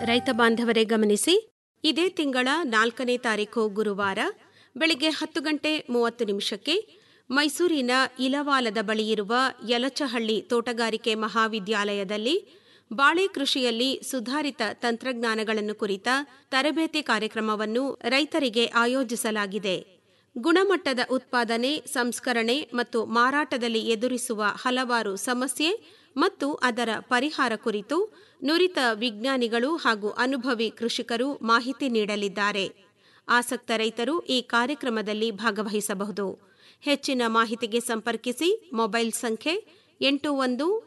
ರೈತ ಬಾಂಧವರೇ ಗಮನಿಸಿ ಇದೇ ತಿಂಗಳ ನಾಲ್ಕನೇ ತಾರೀಕು ಗುರುವಾರ ಬೆಳಿಗ್ಗೆ ಹತ್ತು ಗಂಟೆ ಮೂವತ್ತು ನಿಮಿಷಕ್ಕೆ ಮೈಸೂರಿನ ಇಲವಾಲದ ಬಳಿಯಿರುವ ಯಲಚಹಳ್ಳಿ ತೋಟಗಾರಿಕೆ ಮಹಾವಿದ್ಯಾಲಯದಲ್ಲಿ ಬಾಳೆ ಕೃಷಿಯಲ್ಲಿ ಸುಧಾರಿತ ತಂತ್ರಜ್ಞಾನಗಳನ್ನು ಕುರಿತ ತರಬೇತಿ ಕಾರ್ಯಕ್ರಮವನ್ನು ರೈತರಿಗೆ ಆಯೋಜಿಸಲಾಗಿದೆ ಗುಣಮಟ್ಟದ ಉತ್ಪಾದನೆ ಸಂಸ್ಕರಣೆ ಮತ್ತು ಮಾರಾಟದಲ್ಲಿ ಎದುರಿಸುವ ಹಲವಾರು ಸಮಸ್ಯೆ ಮತ್ತು ಅದರ ಪರಿಹಾರ ಕುರಿತು ನುರಿತ ವಿಜ್ಞಾನಿಗಳು ಹಾಗೂ ಅನುಭವಿ ಕೃಷಿಕರು ಮಾಹಿತಿ ನೀಡಲಿದ್ದಾರೆ ಆಸಕ್ತ ರೈತರು ಈ ಕಾರ್ಯಕ್ರಮದಲ್ಲಿ ಭಾಗವಹಿಸಬಹುದು ಹೆಚ್ಚಿನ ಮಾಹಿತಿಗೆ ಸಂಪರ್ಕಿಸಿ ಮೊಬೈಲ್ ಸಂಖ್ಯೆ ಎಂಟು ಒಂದು